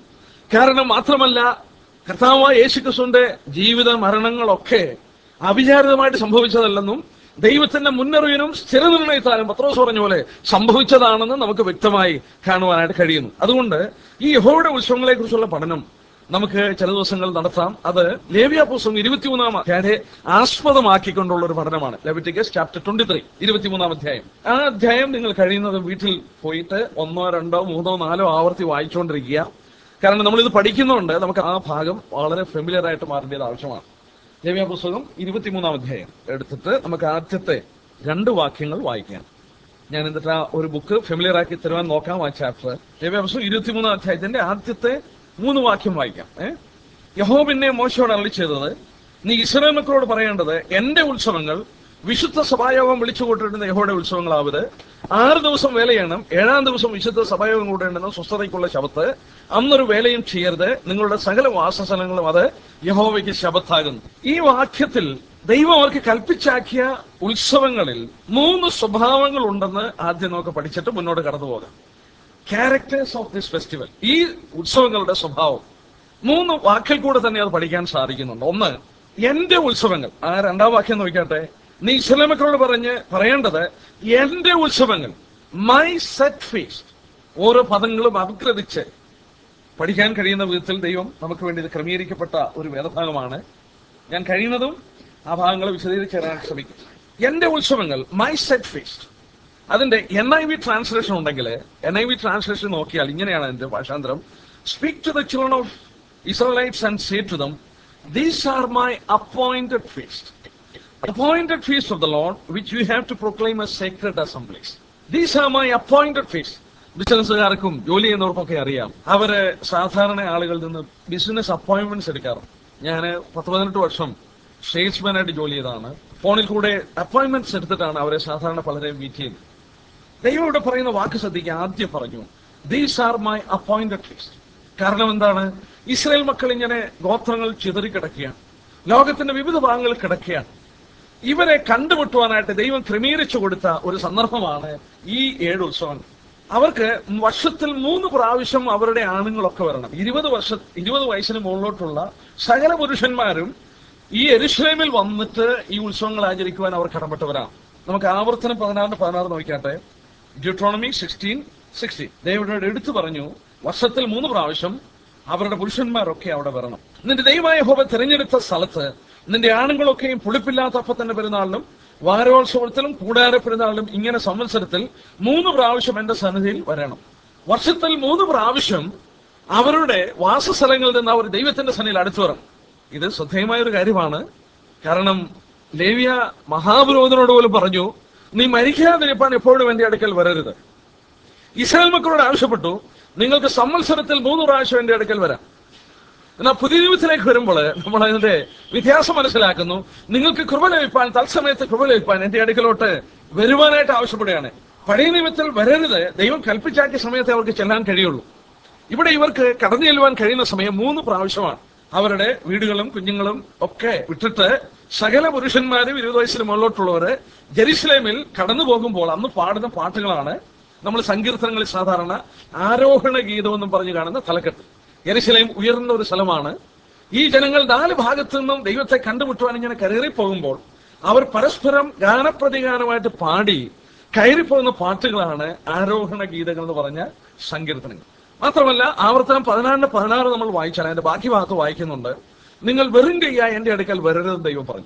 കാരണം മാത്രമല്ല കർത്താവായ യേശുക്രിസ്തുവിന്റെ ജീവിത മരണങ്ങളൊക്കെ അവിചാരിതമായിട്ട് സംഭവിച്ചതല്ലെന്നും ദൈവത്തിന്റെ മുന്നറിവിനും സ്ഥിരനിർണയത്താലും പത്രോസ് പറഞ്ഞ പോലെ സംഭവിച്ചതാണെന്ന് നമുക്ക് വ്യക്തമായി കാണുവാനായിട്ട് കഴിയുന്നു അതുകൊണ്ട് ഈ യഹോയുടെ ഉത്സവങ്ങളെ കുറിച്ചുള്ള പഠനം നമുക്ക് ചില ദിവസങ്ങൾ നടത്താം അത് ലേവ്യ പുസ്തകം ഇരുപത്തിമൂന്നാം അധ്യായത്തെ ആസ്പദമാക്കിക്കൊണ്ടുള്ള ഒരു പഠനമാണ് ലെവിറ്റിക്കസ് ചാപ്റ്റർ ട്വന്റി ത്രീ ഇരുപത്തിമൂന്നാം അധ്യായം ആ അധ്യായം നിങ്ങൾ കഴിയുന്നത് വീട്ടിൽ പോയിട്ട് ഒന്നോ രണ്ടോ മൂന്നോ നാലോ ആവർത്തി വായിച്ചുകൊണ്ടിരിക്കുക കാരണം നമ്മൾ ഇത് പഠിക്കുന്നുണ്ട് നമുക്ക് ആ ഭാഗം വളരെ ഫെമിലിയർ ആയിട്ട് മാറേണ്ടത് ആവശ്യമാണ് ലേവ്യ പുസ്തകം ഇരുപത്തിമൂന്നാം അധ്യായം എടുത്തിട്ട് നമുക്ക് ആദ്യത്തെ രണ്ട് വാക്യങ്ങൾ വായിക്കാം ഞാൻ എന്നിട്ട് ആ ഒരു ബുക്ക് ഫെമിലിയർ ആക്കി തരുവാൻ നോക്കാം ആ ചാപ്റ്റർ ലേവ്യ പുസ്തകം ഇരുപത്തിമൂന്നാം അധ്യായത്തിന്റെ ആദ്യത്തെ മൂന്ന് വാക്യം വായിക്കാം ഏഹ് യഹോ പിന്നെ മോശയോട് അരളി ചെയ്തത് നീ ഇസ്രായേൽ മക്കളോട് പറയേണ്ടത് എന്റെ ഉത്സവങ്ങൾ വിശുദ്ധ സഭായോഗം വിളിച്ചു കൂട്ടിരുന്ന യഹോയുടെ ഉത്സവങ്ങളാവത് ആറ് ദിവസം വേല ചെയ്യണം ഏഴാം ദിവസം വിശുദ്ധ സഭായോഗം കൂടേണ്ടെന്ന് സ്വസ്ഥതയ്ക്കുള്ള ശബത്ത് അന്നൊരു വേലയും ചെയ്യരുത് നിങ്ങളുടെ സകല വാസസ്ഥലങ്ങളും അത് യഹോവയ്ക്ക് ശബത്താകുന്നു ഈ വാക്യത്തിൽ ദൈവം അവർക്ക് കൽപ്പിച്ചാക്കിയ ഉത്സവങ്ങളിൽ മൂന്ന് സ്വഭാവങ്ങൾ ഉണ്ടെന്ന് ആദ്യം നമുക്ക് പഠിച്ചിട്ട് മുന്നോട്ട് കടന്നു പോകാം ക്യാരക്ടേഴ്സ് ഓഫ് ദിസ് ഫെസ്റ്റിവൽ ഈ ഉത്സവങ്ങളുടെ സ്വഭാവം മൂന്ന് വാക്കിൽ കൂടെ തന്നെ അത് പഠിക്കാൻ സാധിക്കുന്നുണ്ട് ഒന്ന് എന്റെ ഉത്സവങ്ങൾ ആ രണ്ടാം വാക്യം നോക്കിയാട്ടെ നീ ഇസ്ലാമക്കളോട് പറഞ്ഞ് പറയേണ്ടത് എന്റെ ഉത്സവങ്ങൾ മൈ സെറ്റ് ഫീസ്റ്റ് ഓരോ പദങ്ങളും അപഗ്രഥിച്ച് പഠിക്കാൻ കഴിയുന്ന വിധത്തിൽ ദൈവം നമുക്ക് വേണ്ടി ഇത് ക്രമീകരിക്കപ്പെട്ട ഒരു വേദഭാഗമാണ് ഞാൻ കഴിയുന്നതും ആ ഭാഗങ്ങൾ വിശദീകരിച്ച് തരാൻ ശ്രമിക്കും എന്റെ ഉത്സവങ്ങൾ മൈ സെറ്റ് ഫീസ്റ്റ് അതിന്റെ എൻ ഐ വി ട്രാൻസ്ലേഷൻ ഉണ്ടെങ്കിൽ എൻ ഐ വി ട്രാൻസ്ലേഷൻ നോക്കിയാൽ ഇങ്ങനെയാണ് അതിന്റെ ഭാഷാന്തരം speak to the children of Israelites and say to them these are my appointed feast appointed feast of the Lord, which we have to proclaim as sacred assemblies. These are my appointed feast. ബിസിനസ്സുകാർക്കും ജോലി ചെയ്യുന്നവർക്കൊക്കെ അറിയാം അവര് സാധാരണ ആളുകളിൽ നിന്ന് ബിസിനസ് അപ്പോയിന്റ്മെന്റ്സ് എടുക്കാറുണ്ട് ഞാൻ പത്ത് പതിനെട്ട് വർഷം സെയിൽസ്മാൻ ആയിട്ട് ജോലി ചെയ്തതാണ് ഫോണിൽ കൂടെ അപ്പോയിന്റ്മെന്റ്സ് എടുത്തിട്ടാണ് അവരെ സാധാരണ പലരെയും മീറ്റ് ചെയ്യുന്നത് ദൈവം ഇവിടെ പറയുന്ന വാക്ക് ശ്രദ്ധിക്കുക ആദ്യം പറഞ്ഞു these are my appointed feast കാരണം എന്താണ് ഇസ്രായേൽ മക്കൾ ഇങ്ങനെ ഗോത്രങ്ങൾ ചിതറിക്കിടക്കുകയാണ് ലോകത്തിന്റെ വിവിധ ഭാഗങ്ങളിൽ കിടക്കുകയാണ് ഇവരെ കണ്ടുമുട്ടുവാനായിട്ട് ദൈവം ക്രമീകരിച്ചു കൊടുത്ത ഒരു സന്ദർഭമാണ് ഈ ഏഴ് ഉത്സവങ്ങൾ അവർക്ക് വർഷത്തിൽ മൂന്ന് പ്രാവശ്യം അവരുടെ ആണുങ്ങളൊക്കെ വരണം ഇരുപത് വർഷ ഇരുപത് വയസ്സിന് മുകളിലോട്ടുള്ള സകല പുരുഷന്മാരും ഈ എരുഷലേമിൽ വന്നിട്ട് ഈ ഉത്സവങ്ങൾ ആചരിക്കുവാൻ അവർ കടപ്പെട്ടവരാണ് നമുക്ക് ആവർത്തനം പതിനാറിന് പതിനാറ് നോക്കിയാട്ടെ ഡ്യൂട്രോണമി സിക്സ്റ്റീൻ സിക്സ്റ്റീൻ ദൈവത്തോട് എടുത്തു പറഞ്ഞു വർഷത്തിൽ മൂന്ന് പ്രാവശ്യം അവരുടെ പുരുഷന്മാരൊക്കെ അവിടെ വരണം നിന്റെ ദൈവമായ ഹോബ തിരഞ്ഞെടുത്ത സ്ഥലത്ത് നിന്റെ ആണുങ്ങളൊക്കെയും പുളിപ്പില്ലാത്ത അപ്പത്തിന്റെ പെരുന്നാളിലും വാരോത്സവത്തിലും കൂടാര പെരുന്നാളിലും ഇങ്ങനെ സംവത്സരത്തിൽ മൂന്ന് പ്രാവശ്യം എന്റെ സന്നിധിയിൽ വരണം വർഷത്തിൽ മൂന്ന് പ്രാവശ്യം അവരുടെ വാസസ്ഥലങ്ങളിൽ നിന്ന് അവർ ദൈവത്തിന്റെ സന്നിധിയിൽ അടുത്തു വരണം ഇത് ശ്രദ്ധേയമായ ഒരു കാര്യമാണ് കാരണം ലേവ്യ മഹാപുരോഹിതനോട് പോലും പറഞ്ഞു നീ മരിക്കാതിരിപ്പാൻ എപ്പോഴും എന്റെ അടുക്കൽ വരരുത് ഇസ്രായേൽ മക്കളോട് ആവശ്യപ്പെട്ടു നിങ്ങൾക്ക് സംവത്സരത്തിൽ മൂന്ന് പ്രാവശ്യം എന്റെ അടുക്കൽ വരാം എന്നാൽ പുതിയ നിയമത്തിലേക്ക് വരുമ്പോൾ നമ്മൾ അതിന്റെ വ്യത്യാസം മനസ്സിലാക്കുന്നു നിങ്ങൾക്ക് കൃപ ലഭിപ്പാൻ തത്സമയത്ത് കൃപ ലഭിപ്പാൻ എന്റെ അടുക്കലോട്ട് വരുവാനായിട്ട് ആവശ്യപ്പെടുകയാണ് പഴയ നിയമത്തിൽ വരരുത് ദൈവം കൽപ്പിച്ചാക്കിയ സമയത്ത് അവർക്ക് ചെല്ലാൻ കഴിയുള്ളൂ ഇവിടെ ഇവർക്ക് കടന്നു ചെല്ലുവാൻ കഴിയുന്ന സമയം മൂന്ന് പ്രാവശ്യമാണ് അവരുടെ വീടുകളും കുഞ്ഞുങ്ങളും ഒക്കെ വിട്ടിട്ട് സകല പുരുഷന്മാരും ഇരുപത് വയസ്സിന് മുകളിലോട്ടുള്ളവര് ജെറുസലേമിൽ കടന്നു പോകുമ്പോൾ അന്ന് പാടുന്ന പാട്ടുകളാണ് നമ്മൾ സങ്കീർത്തനങ്ങളിൽ സാധാരണ ആരോഹണ ഗീതം എന്നും പറഞ്ഞു കാണുന്ന തലക്കെട്ട് യെരുശലേം ഉയർന്ന ഒരു സ്ഥലമാണ് ഈ ജനങ്ങൾ നാല് ഭാഗത്തു നിന്നും ദൈവത്തെ കണ്ടുമുട്ടുവാൻ ഇങ്ങനെ കയറി പോകുമ്പോൾ അവർ പരസ്പരം ഗാനപ്രതിഗാനമായിട്ട് പാടി കയറിപ്പോകുന്ന പാട്ടുകളാണ് ആരോഹണ ഗീതങ്ങൾ എന്ന് പറഞ്ഞ സങ്കീർത്തനങ്ങൾ മാത്രമല്ല ആവർത്തനം പതിനാറിന് പതിനാറ് നമ്മൾ വായിച്ചാൽ അതിന്റെ ബാക്കി ഭാഗത്ത് വായിക്കുന്നുണ്ട് നിങ്ങൾ വെറും കൈയായി എന്റെ അടുക്കൽ വരരുതെന്ന് ദൈവം പറഞ്ഞു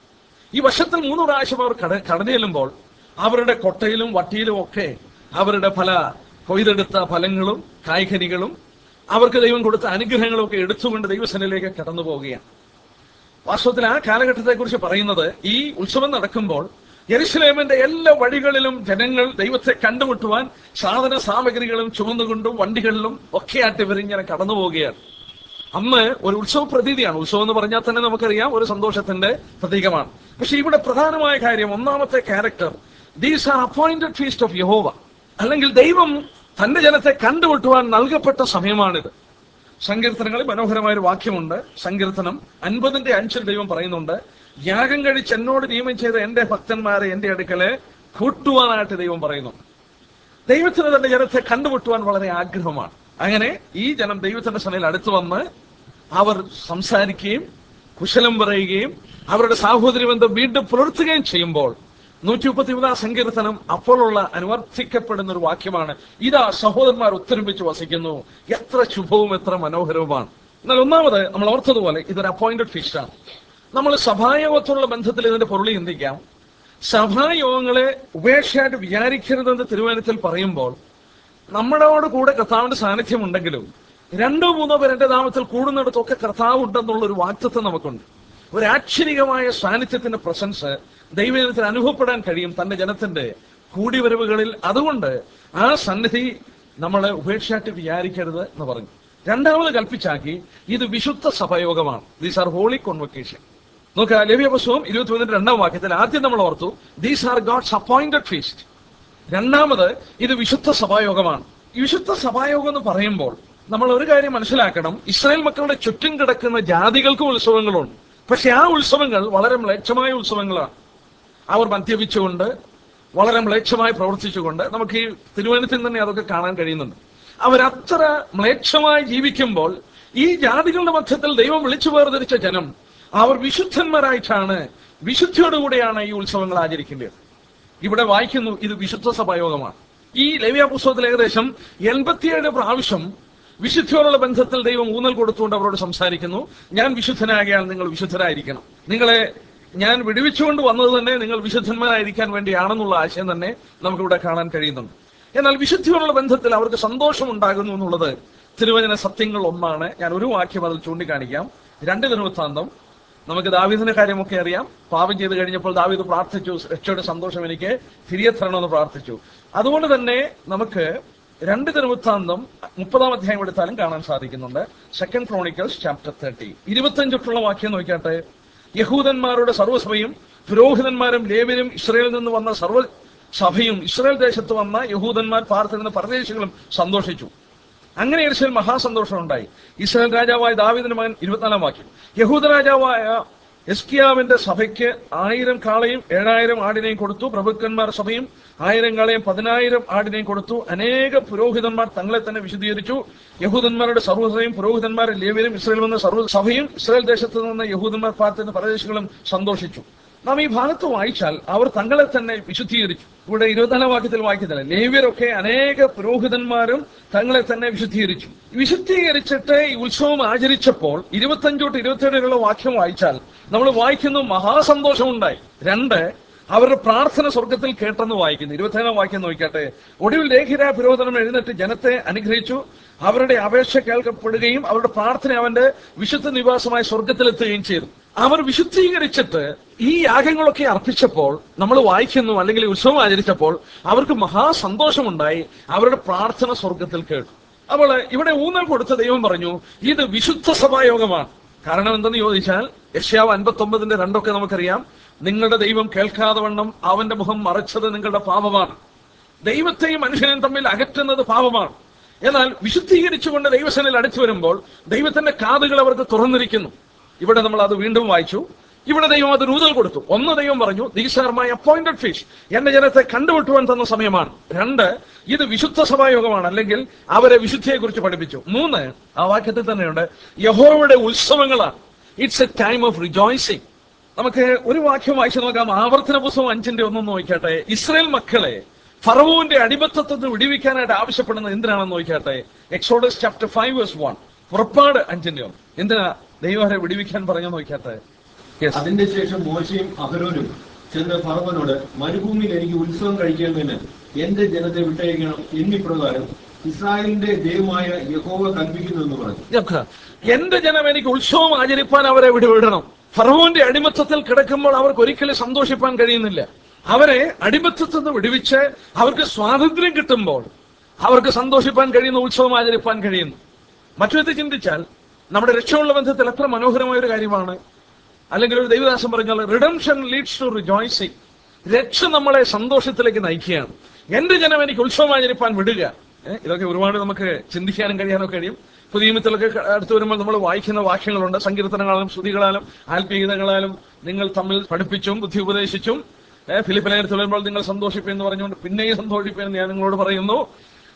ഈ വർഷത്തിൽ മൂന്ന് പ്രാവശ്യം അവർ കട കടന്നു ചെല്ലുമ്പോൾ അവരുടെ കൊട്ടയിലും വട്ടിയിലും ഒക്കെ അവരുടെ പല കൊയ്തെടുത്ത ഫലങ്ങളും കായ്കനികളും അവർക്ക് ദൈവം കൊടുത്ത അനുഗ്രഹങ്ങളും ഒക്കെ എടുത്തുകൊണ്ട് ദൈവസനയിലേക്ക് കടന്നു പോവുകയാണ് വാസ്തവത്തിൽ ആ കാലഘട്ടത്തെക്കുറിച്ച് പറയുന്നത് ഈ ഉത്സവം നടക്കുമ്പോൾ യെരുസലേമിന്റെ എല്ലാ വഴികളിലും ജനങ്ങൾ ദൈവത്തെ കണ്ടുമുട്ടുവാൻ സാധന സാമഗ്രികളും ചുമന്നുകൊണ്ടും വണ്ടികളിലും ഒക്കെയായിട്ട് ഇവരിങ്ങനെ കടന്നു പോവുകയാണ് അന്ന് ഒരു ഉത്സവ പ്രതീതിയാണ് ഉത്സവം എന്ന് പറഞ്ഞാൽ തന്നെ നമുക്കറിയാം ഒരു സന്തോഷത്തിന്റെ പ്രതീകമാണ് പക്ഷെ ഇവിടെ പ്രധാനമായ കാര്യം ഒന്നാമത്തെ character these are appointed feast of യഹോവ അല്ലെങ്കിൽ ദൈവം തന്റെ ജനത്തെ കണ്ടുമുട്ടുവാൻ നൽകപ്പെട്ട സമയമാണിത് സങ്കീർത്തനങ്ങളിൽ മനോഹരമായ ഒരു വാക്യമുണ്ട് സങ്കീർത്തനം അൻപതിന്റെ അഞ്ചിൽ ദൈവം പറയുന്നുണ്ട് യാഗം കഴിച്ച് എന്നോട് നിയമം ചെയ്ത എന്റെ ഭക്തന്മാരെ എന്റെ അടുക്കല് കൂട്ടുവാനായിട്ട് ദൈവം പറയുന്നു ദൈവത്തിന് തന്റെ ജനത്തെ കണ്ടുമുട്ടുവാൻ വളരെ ആഗ്രഹമാണ് അങ്ങനെ ഈ ജനം ദൈവത്തിന്റെ സനയിൽ അടുത്തു വന്ന് അവർ സംസാരിക്കുകയും കുശലം പറയുകയും അവരുടെ സാഹോദര്യ ബന്ധം വീണ്ടും പുലർത്തുകയും ചെയ്യുമ്പോൾ നൂറ്റി മുപ്പത്തി മൂന്നാം സങ്കീർത്തനം അപ്പോഴുള്ള അനുവർത്തിക്കപ്പെടുന്ന ഒരു വാക്യമാണ് ഇതാ സഹോദരന്മാർ ഒത്തൊരുമിച്ച് വസിക്കുന്നു എത്ര ശുഭവും എത്ര മനോഹരവുമാണ് എന്നാൽ ഒന്നാമത് നമ്മൾ ഓർത്തതുപോലെ ഇതൊരു അപ്പോയിന്റഡ് ഫിഷാണ് നമ്മൾ സഭായോഗത്തോടുള്ള ബന്ധത്തിൽ ഇതിന്റെ പൊരുളി ചിന്തിക്കാം സഭായോഗങ്ങളെ ഉപേക്ഷയായിട്ട് വിചാരിക്കരുതെന്ന് തിരുവനന്തപുരത്തിൽ പറയുമ്പോൾ നമ്മളോട് കൂടെ കർത്താവിന്റെ സാന്നിധ്യം ഉണ്ടെങ്കിലും രണ്ടോ മൂന്നോ പേർ എന്റെ നാമത്തിൽ കൂടുന്നിടത്തൊക്കെ കർത്താവ് ഉണ്ടെന്നുള്ള ഒരു വാക്തത്വം നമുക്കുണ്ട് ഒരു ആക്ഷരികമായ സാന്നിധ്യത്തിന്റെ പ്രസൻസ് ദൈവജനത്തിന് അനുഭവപ്പെടാൻ കഴിയും തന്റെ ജനത്തിന്റെ കൂടിവരവുകളിൽ അതുകൊണ്ട് ആ സന്നിധി നമ്മളെ ഉപേക്ഷയായിട്ട് വിചാരിക്കരുത് എന്ന് പറഞ്ഞു രണ്ടാമത് കൽപ്പിച്ചാക്കി ഇത് വിശുദ്ധ സഭയോഗമാണ് ദീസ് ആർ ഹോളി കോൺവൊക്കേഷൻ നോക്കുക ലവ്യ പുസ്തകം ഇരുപത്തി മൂന്നിന്റെ രണ്ടാം വാക്യത്തിൽ ആദ്യം നമ്മൾ ഓർത്തു these are God's appointed feast രണ്ടാമത് ഇത് വിശുദ്ധ സഭായോഗമാണ് ഈ വിശുദ്ധ സഭായോഗം എന്ന് പറയുമ്പോൾ നമ്മൾ ഒരു കാര്യം മനസ്സിലാക്കണം ഇസ്രായേൽ മക്കളുടെ ചുറ്റും കിടക്കുന്ന ജാതികൾക്കും ഉത്സവങ്ങളുണ്ട് പക്ഷെ ആ ഉത്സവങ്ങൾ വളരെ മ്ലേച്ഛമായ ഉത്സവങ്ങളാണ് അവർ മദ്യപിച്ചുകൊണ്ട് വളരെ മ്ലേച്ഛമായി പ്രവർത്തിച്ചുകൊണ്ട് നമുക്ക് ഈ തിരുവനന്തപുരത്തിൽ തന്നെ അതൊക്കെ കാണാൻ കഴിയുന്നുണ്ട് അവരത്ര മ്ലേച്ഛമായി ജീവിക്കുമ്പോൾ ഈ ജാതികളുടെ മധ്യത്തിൽ ദൈവം വിളിച്ചു വേർതിരിച്ച ജനം അവർ വിശുദ്ധന്മാരായിട്ടാണ് വിശുദ്ധിയോടുകൂടിയാണ് ഈ ഉത്സവങ്ങൾ ആചരിക്കേണ്ടത് ഇവിടെ വായിക്കുന്നു ഇത് വിശുദ്ധ സഭായോഗമാണ് ഈ ലവ്യ പുസ്തകത്തിൽ ഏകദേശം എൺപത്തിയേഴ് പ്രാവശ്യം വിശുദ്ധിയോടുള്ള ബന്ധത്തിൽ ദൈവം ഊന്നൽ കൊടുത്തുകൊണ്ട് അവരോട് സംസാരിക്കുന്നു ഞാൻ വിശുദ്ധനാകിയാൽ നിങ്ങൾ വിശുദ്ധരായിരിക്കണം നിങ്ങളെ ഞാൻ വിടുവിച്ചുകൊണ്ട് വന്നത് തന്നെ നിങ്ങൾ വിശുദ്ധന്മാരായിരിക്കാൻ വേണ്ടിയാണെന്നുള്ള ആശയം തന്നെ നമുക്കിവിടെ കാണാൻ കഴിയുന്നുണ്ട് എന്നാൽ വിശുദ്ധിയോടുള്ള ബന്ധത്തിൽ അവർക്ക് സന്തോഷം ഉണ്ടാകുന്നു എന്നുള്ളത് തിരുവചന സത്യങ്ങൾ ഒന്നാണ് ഞാൻ ഒരു വാക്യം അതിൽ ചൂണ്ടിക്കാണിക്കാം രണ്ട് ദിനവൃത്താന്തം നമുക്ക് ദാവീദിന്റെ കാര്യമൊക്കെ അറിയാം പാപം ചെയ്ത് കഴിഞ്ഞപ്പോൾ ദാവീദ് പ്രാർത്ഥിച്ചു രക്ഷയുടെ സന്തോഷം എനിക്ക് തിരികെ തരണമെന്ന് പ്രാർത്ഥിച്ചു അതുകൊണ്ട് തന്നെ നമുക്ക് രണ്ട് ദിനവൃത്താന്തം മുപ്പതാം അധ്യായം എടുത്താലും കാണാൻ സാധിക്കുന്നുണ്ട് സെക്കൻഡ് ക്രോണിക്കൽസ് ചാപ്റ്റർ തേർട്ടി ഇരുപത്തഞ്ചൊട്ടുള്ള വാക്യം നോക്കിയാട്ടെ യഹൂദന്മാരുടെ സർവ്വസഭയും പുരോഹിതന്മാരും ലേവരും ഇസ്രയേലിൽ നിന്ന് വന്ന സർവ്വ സഭയും ഇസ്രായേൽ ദേശത്ത് വന്ന യഹൂദന്മാർ പാർത്തിരുന്ന പരദേശികളും സന്തോഷിച്ചു അങ്ങനെ എരിശിൽ മഹാസന്തോഷം ഉണ്ടായി ഇസ്രായേൽ രാജാവായ ദാവീദിന്റെ മകൻ ഇരുപത്തിനാലാം വാക്യം യഹൂദ രാജാവായ എസ്കിയാവിന്റെ സഭയ്ക്ക് ആയിരം കാളയും ഏഴായിരം ആടിനെയും കൊടുത്തു പ്രഭുക്കന്മാർ സഭയും ആയിരം കാളയും പതിനായിരം ആടിനെയും കൊടുത്തു അനേക പുരോഹിതന്മാർ തങ്ങളെ തന്നെ വിശദീകരിച്ചു യഹൂദന്മാരുടെ സർവ്വസഭയും പുരോഹിതന്മാരും ലേവരും ഇസ്രായേൽ വന്ന സർവ്വ സഭയും ഇസ്രായേൽ ദേശത്ത് നിന്ന് യഹൂദന്മാർ പാർത്തുന്ന പ്രദേശങ്ങളും സന്തോഷിച്ചു നാം ഈ ഭാഗത്ത് വായിച്ചാൽ അവർ തങ്ങളെ തന്നെ വിശുദ്ധീകരിച്ചു ഇവിടെ ഇരുപത്തിനാലാം വാക്യത്തിൽ വായിക്കുന്നില്ല ലേവ്യരൊക്കെ അനേക പുരോഹിതന്മാരും തങ്ങളെ തന്നെ വിശുദ്ധീകരിച്ചു വിശുദ്ധീകരിച്ചിട്ട് ഈ ഉത്സവം ആചരിച്ചപ്പോൾ ഇരുപത്തഞ്ചോട്ട് ഇരുപത്തിയേഴിലുള്ള വാക്യം വായിച്ചാൽ നമ്മൾ വായിക്കുന്നു മഹാസന്തോഷം ഉണ്ടായി രണ്ട് അവരുടെ പ്രാർത്ഥന സ്വർഗത്തിൽ കേട്ടെന്ന് വായിക്കുന്നു ഇരുപത്തേഴാം വാക്യം നോക്കിക്കട്ടെ ഒടുവിൽ ലേഖിരായ പുരോഹിതനം എഴുന്നേറ്റ് ജനത്തെ അനുഗ്രഹിച്ചു അവരുടെ അപേക്ഷ കേൾക്കപ്പെടുകയും അവരുടെ പ്രാർത്ഥന അവന്റെ വിശുദ്ധ നിവാസമായ സ്വർഗത്തിലെത്തുകയും ചെയ്തു അവർ വിശുദ്ധീകരിച്ചിട്ട് ഈ യാഗങ്ങളൊക്കെ അർപ്പിച്ചപ്പോൾ നമ്മൾ വായിക്കുന്നു അല്ലെങ്കിൽ ഈ ഉത്സവം ആചരിച്ചപ്പോൾ അവർക്ക് മഹാസന്തോഷമുണ്ടായി അവരുടെ പ്രാർത്ഥന സ്വർഗത്തിൽ കേട്ടു അപ്പോൾ ഇവിടെ ഊന്നൽ കൊടുത്ത ദൈവം പറഞ്ഞു ഇത് വിശുദ്ധ സഭായോഗമാണ് കാരണം എന്തെന്ന് ചോദിച്ചാൽ യശ്യാവ് അൻപത്തി ഒമ്പതിന്റെ രണ്ടൊക്കെ നമുക്കറിയാം നിങ്ങളുടെ ദൈവം കേൾക്കാതെ വണ്ണം അവന്റെ മുഖം മറച്ചത് നിങ്ങളുടെ പാപമാണ് ദൈവത്തെയും മനുഷ്യനെയും തമ്മിൽ അകറ്റുന്നത് പാപമാണ് എന്നാൽ വിശുദ്ധീകരിച്ചുകൊണ്ട് ദൈവസേനയിൽ അടുത്തു വരുമ്പോൾ ദൈവത്തിന്റെ കാതുകൾ അവർക്ക് തുറന്നിരിക്കുന്നു ഇവിടെ നമ്മൾ അത് വീണ്ടും വായിച്ചു ഇവിടെ ദൈവം അത് ഊതൽ കൊടുത്തു ഒന്ന് ദൈവം പറഞ്ഞു these are my appointed feast എന്റെ ജനത്തെ കണ്ടുവിട്ടുവാൻ തന്ന സമയമാണ് രണ്ട് ഇത് വിശുദ്ധ സഭായോഗമാണ് അല്ലെങ്കിൽ അവരെ വിശുദ്ധിയെ കുറിച്ച് പഠിപ്പിച്ചു മൂന്ന് ആ വാക്യത്തിൽ തന്നെയുണ്ട് യഹോവയുടെ ഉത്സവങ്ങളാണ് it's a time of rejoicing നമുക്ക് ഒരു വാക്യം വായിച്ചു നോക്കാം ആവർത്തന പുസ്തകം അഞ്ചിന്റെ ഒന്നും നോക്കിയാട്ടെ ഇസ്രായേൽ മക്കളെ ഫറവോന്റെ അടിമത്തത്തിൽ നിന്ന് വിടിവിക്കാനായിട്ട് ആവശ്യപ്പെടുന്നത് എന്തിനാണെന്ന് നോക്കിയാട്ടെ Exodus chapter five verse one പുറപ്പാട് അഞ്ചിന്റെ ഒന്ന് എന്തിനാ ദൈവം അവരെ വിടിവിക്കാൻ പറഞ്ഞു നോക്കിയാട്ടെ Yes. അതിന്റെ ശേഷം മോശയും അഹരോനും ചെന്ന് ഫറവനോട് മരുഭൂമിയിൽ എനിക്ക് ഉത്സവം കഴിക്കണമെന്ന് എന്റെ ജനത്തെ വിട്ടയക്കണം എന്നിപ്രകാരം ഇസ്രായേലിന്റെ ദൈവമായ യഹോവ കൽപ്പിക്കുന്നു എന്ന് പറഞ്ഞു ഇതൊക്കെ എന്റെ ജനം എനിക്ക് ഉത്സവം ആചരിപ്പാൻ അവരെ വിടുവിടണം ഫറവോന്റെ അടിമത്തത്തിൽ കിടക്കുമ്പോൾ അവർക്ക് ഒരിക്കലും സന്തോഷിപ്പാൻ കഴിയുന്നില്ല അവരെ അടിമത്തത്തിൽ നിന്ന് വിടുവിച്ച് അവർക്ക് സ്വാതന്ത്ര്യം കിട്ടുമ്പോൾ അവർക്ക് സന്തോഷിപ്പാൻ കഴിയുന്ന ഉത്സവം ആചരിപ്പാൻ കഴിയുന്നു മറ്റൊരു ചിന്തിച്ചാൽ നമ്മുടെ രക്ഷയുള്ള ബന്ധത്തിൽ എത്ര മനോഹരമായ ഒരു കാര്യമാണ് അല്ലെങ്കിൽ ഒരു ദൈവദാസം പറഞ്ഞാൽ റിഡംഷൻ ലീഡ്സ് ടു റിജോയ്സിങ് രക്ഷ നമ്മളെ സന്തോഷത്തിലേക്ക് നയിക്കുകയാണ് എന്റെ ജനം എനിക്ക് ഉത്സവം ആചരിപ്പാൻ വിടുക ഏ, ഇതൊക്കെ ഒരുപാട് നമുക്ക് ചിന്തിക്കാനും കഴിയാനും കഴിയും പുതിയ മിത്തിലൊക്കെ അടുത്ത് വരുമ്പോൾ നമ്മൾ വായിക്കുന്ന വാക്യങ്ങളുണ്ട് സങ്കീർത്തനങ്ങളാലും ശ്രുതികളാലും ആത്മീയതകളാലും നിങ്ങൾ തമ്മിൽ പഠിപ്പിച്ചും ബുദ്ധി ഉപദേശിച്ചും ഏഹ് ഫിലിപ്പിലേഖനത്തിൽ വരുമ്പോൾ നിങ്ങൾ സന്തോഷിപ്പെന്ന് പറഞ്ഞുകൊണ്ട് പിന്നെയും സന്തോഷിപ്പെന്ന് ഞാൻ നിങ്ങളോട് പറയുന്നു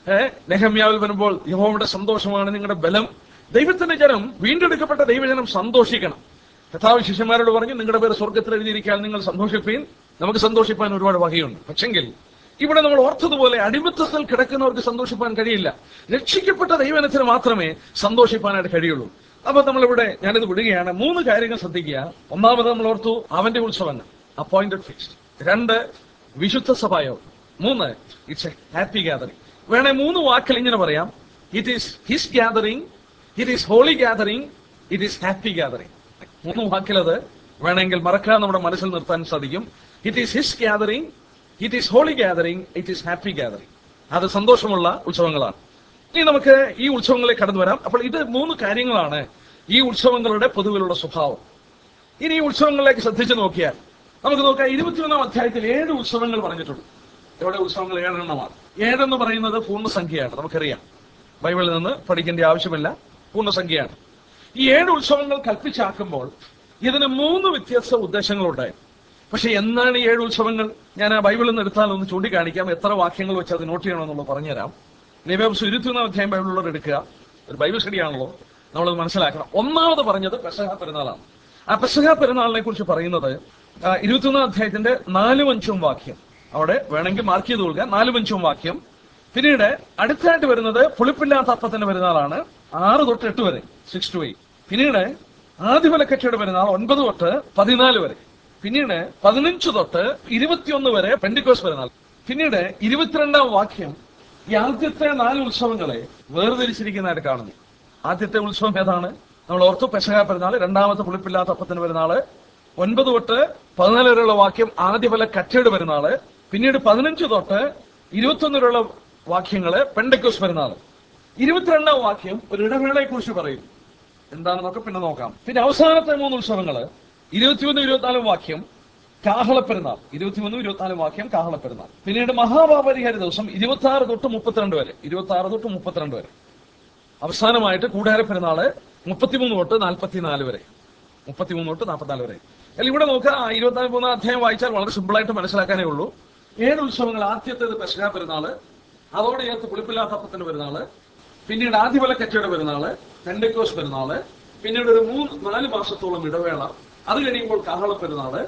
ഏഹ് നെഹമ്യാവിൽ വരുമ്പോൾ യഹോവയുടെ സന്തോഷമാണ് നിങ്ങളുടെ ബലം ദൈവത്തിന്റെ ജനം വീണ്ടെടുക്കപ്പെട്ട ദൈവജനം സന്തോഷിക്കണം കഥാവ് ശിഷ്യന്മാരോട് പറഞ്ഞു നിങ്ങളുടെ പേര് സ്വർഗത്തിൽ എഴുതിയിരിക്കാൻ നിങ്ങൾ സന്തോഷിപ്പീൻ നമുക്ക് സന്തോഷിപ്പാൻ ഒരുപാട് വകയുണ്ട് പക്ഷെങ്കിൽ ഇവിടെ നമ്മൾ ഓർത്തതുപോലെ അടിമത്തത്തിൽ കിടക്കുന്നവർക്ക് സന്തോഷിപ്പാൻ കഴിയില്ല രക്ഷിക്കപ്പെട്ട ദൈവനത്തിന് മാത്രമേ സന്തോഷിപ്പാനായിട്ട് കഴിയുള്ളൂ അപ്പൊ നമ്മളിവിടെ ഞാനിത് വിടുകയാണ് മൂന്ന് കാര്യങ്ങൾ ശ്രദ്ധിക്കുക ഒന്നാമത് നമ്മൾ ഓർത്തു അവന്റെ ഉത്സവങ്ങൾ അപ്പോയിന്റഡ് ഫിക്സ്ഡ് രണ്ട് വിശുദ്ധ സഭായോഗം മൂന്ന് ഇറ്റ്സ് എ ഹാപ്പി ഗാദറിംഗ് വേണേ മൂന്ന് വാക്കിൽ ഇങ്ങനെ പറയാം it is his gathering it is holy gathering it is happy gathering മൂന്ന് വാക്കിലത് വേണമെങ്കിൽ മറക്കാതെ നമ്മുടെ മനസ്സിൽ നിർത്താൻ സാധിക്കും it is his gathering it is holy gathering it is happy gathering അത് സന്തോഷമുള്ള ഉത്സവങ്ങളാണ് ഇനി നമുക്ക് ഈ ഉത്സവങ്ങളിലേക്ക് കടന്നു വരാം അപ്പോൾ ഇത് മൂന്ന് കാര്യങ്ങളാണ് ഈ ഉത്സവങ്ങളുടെ പൊതുവിലുള്ള സ്വഭാവം ഇനി ഈ ഉത്സവങ്ങളിലേക്ക് ശ്രദ്ധിച്ചു നോക്കിയാൽ നമുക്ക് നോക്കാം ഇരുപത്തിയൊന്നാം അധ്യായത്തിൽ ഏഴ് ഉത്സവങ്ങൾ പറഞ്ഞിട്ടുണ്ട് ഇവിടെ ഉത്സവങ്ങൾ ഏഴെണ്ണമാണ് ഏഴെന്ന് പറയുന്നത് പൂർണ്ണസംഖ്യയാണ് നമുക്കറിയാം ബൈബിളിൽ നിന്ന് പഠിക്കേണ്ട ആവശ്യമില്ല പൂർണ്ണസംഖ്യയാണ് ഈ ഏഴ് ഉത്സവങ്ങൾ കൽപ്പിച്ചാക്കുമ്പോൾ ഇതിന് മൂന്ന് വ്യത്യസ്ത ഉദ്ദേശങ്ങളുണ്ടായിരുന്നു പക്ഷെ എന്നാണ് ഈ ഏഴ് ഉത്സവങ്ങൾ ഞാൻ ആ ബൈബിളിൽ നിന്ന് എടുത്താൽ ഒന്ന് ചൂണ്ടിക്കാണിക്കാം എത്ര വാക്യങ്ങൾ വെച്ച് അത് നോട്ട് ചെയ്യണമെന്നുള്ളത് പറഞ്ഞുതരാം നിവേംസ് ഇരുപത്തിയൊന്നാം അധ്യായം ബൈബിളുള്ളവർ എടുക്കുക ഒരു ബൈബിൾ സ്റ്റഡിയാണല്ലോ നമ്മളത് മനസ്സിലാക്കണം ഒന്നാമത് പറഞ്ഞത് പെസഹ പെരുന്നാളാണ് ആ പെസഹ പെരുന്നാളിനെ കുറിച്ച് പറയുന്നത് ആ, ഇരുപത്തിയൊന്നാം അധ്യായത്തിന്റെ നാലും അഞ്ചും വാക്യം അവിടെ വേണമെങ്കിൽ മാർക്ക് ചെയ്ത് കൊടുക്കുക നാലും അഞ്ചും വാക്യം പിന്നീട് അടുത്തായിട്ട് വരുന്നത് പുളിപ്പില്ലാത്ത അപ്പത്തിന്റെ പെരുന്നാളാണ് ആറ് തൊട്ട് എട്ട് വരെ സിക്സ് ടു എയ്റ്റ് പിന്നീട് ആദ്യവിലക്കച്ചയുടെ പെരുന്നാൾ ഒൻപത് തൊട്ട് പതിനാല് വരെ പിന്നീട് പതിനഞ്ച് തൊട്ട് ഇരുപത്തിയൊന്ന് വരെ പെൻഡിക്കോസ് പെരുന്നാൾ പിന്നീട് ഇരുപത്തിരണ്ടാം വാക്യം ഈ ആദ്യത്തെ നാല് ഉത്സവങ്ങളെ വേർതിരിച്ചിരിക്കുന്നതായിട്ട് കാണുന്നു ആദ്യത്തെ ഉത്സവം ഏതാണ് നമ്മൾ ഓർത്തു പെസഹ പെരുന്നാൾ രണ്ടാമത്തെ പുളിപ്പില്ലാത്ത അപ്പത്തിന് പെരുന്നാള് ഒൻപത് തൊട്ട് പതിനാല് വരെയുള്ള വാക്യം ആദ്യ ഫല കച്ചയുടെ പെരുന്നാള് പിന്നീട് പതിനഞ്ച് തൊട്ട് ഇരുപത്തൊന്ന് വരെയുള്ള വാക്യങ്ങള് പെണ്ടക്കോസ് പെരുന്നാള് ഇരുപത്തിരണ്ടാം വാക്യം ഒരു ഇടവേളയെ കുറിച്ച് പറയും എന്താണെന്നൊക്കെ പിന്നെ നോക്കാം പിന്നെ അവസാനത്തെ മൂന്ന് ഉത്സവങ്ങള് ഇരുപത്തിയൊന്ന് ഇരുപത്തിനാലും വാക്യം കാഹളപ്പെരുന്നാൾ ഇരുപത്തിമൂന്നും ഇരുപത്തിനാലും വാക്യം കാഹളപ്പെരുന്നാൾ പിന്നീട് മഹാപാപരിഹാര ദിവസം ഇരുപത്തി ആറ് തൊട്ട് മുപ്പത്തിരണ്ട് വരെ ഇരുപത്തി ആറ് തൊട്ട് മുപ്പത്തിരണ്ട് വരെ അവസാനമായിട്ട് കൂടാര പെരുന്നാള് മുപ്പത്തിമൂന്ന് തൊട്ട് നാൽപ്പത്തിനാല് വരെ മുപ്പത്തിമൂന്ന് തൊട്ട് നാൽപ്പത്തിനാല് വരെ അല്ല ഇവിടെ നോക്കുക ആ ഇരുപത്തിനാല് മൂന്നാം അധ്യായം വായിച്ചാൽ വളരെ സിമ്പിൾ ആയിട്ട് മനസ്സിലാക്കാനേ ഉള്ളൂ ഏഴ് ഉത്സവങ്ങൾ ആദ്യത്തേത് പെസഹ പെരുന്നാള് അതോടെ ചേർത്ത് പുളിപ്പില്ലാത്ത അപ്പത്തിന്റെ പെരുന്നാള് പിന്നീട് ആദ്യവല കച്ചയുടെ പെരുന്നാള് പെൻഡക്കോസ് പെരുന്നാള് പിന്നീട് ഒരു മൂന്ന് നാല് മാസത്തോളം ഇടവേള അത് കഴിയുമ്പോൾ കാഹള പെരുന്നാള്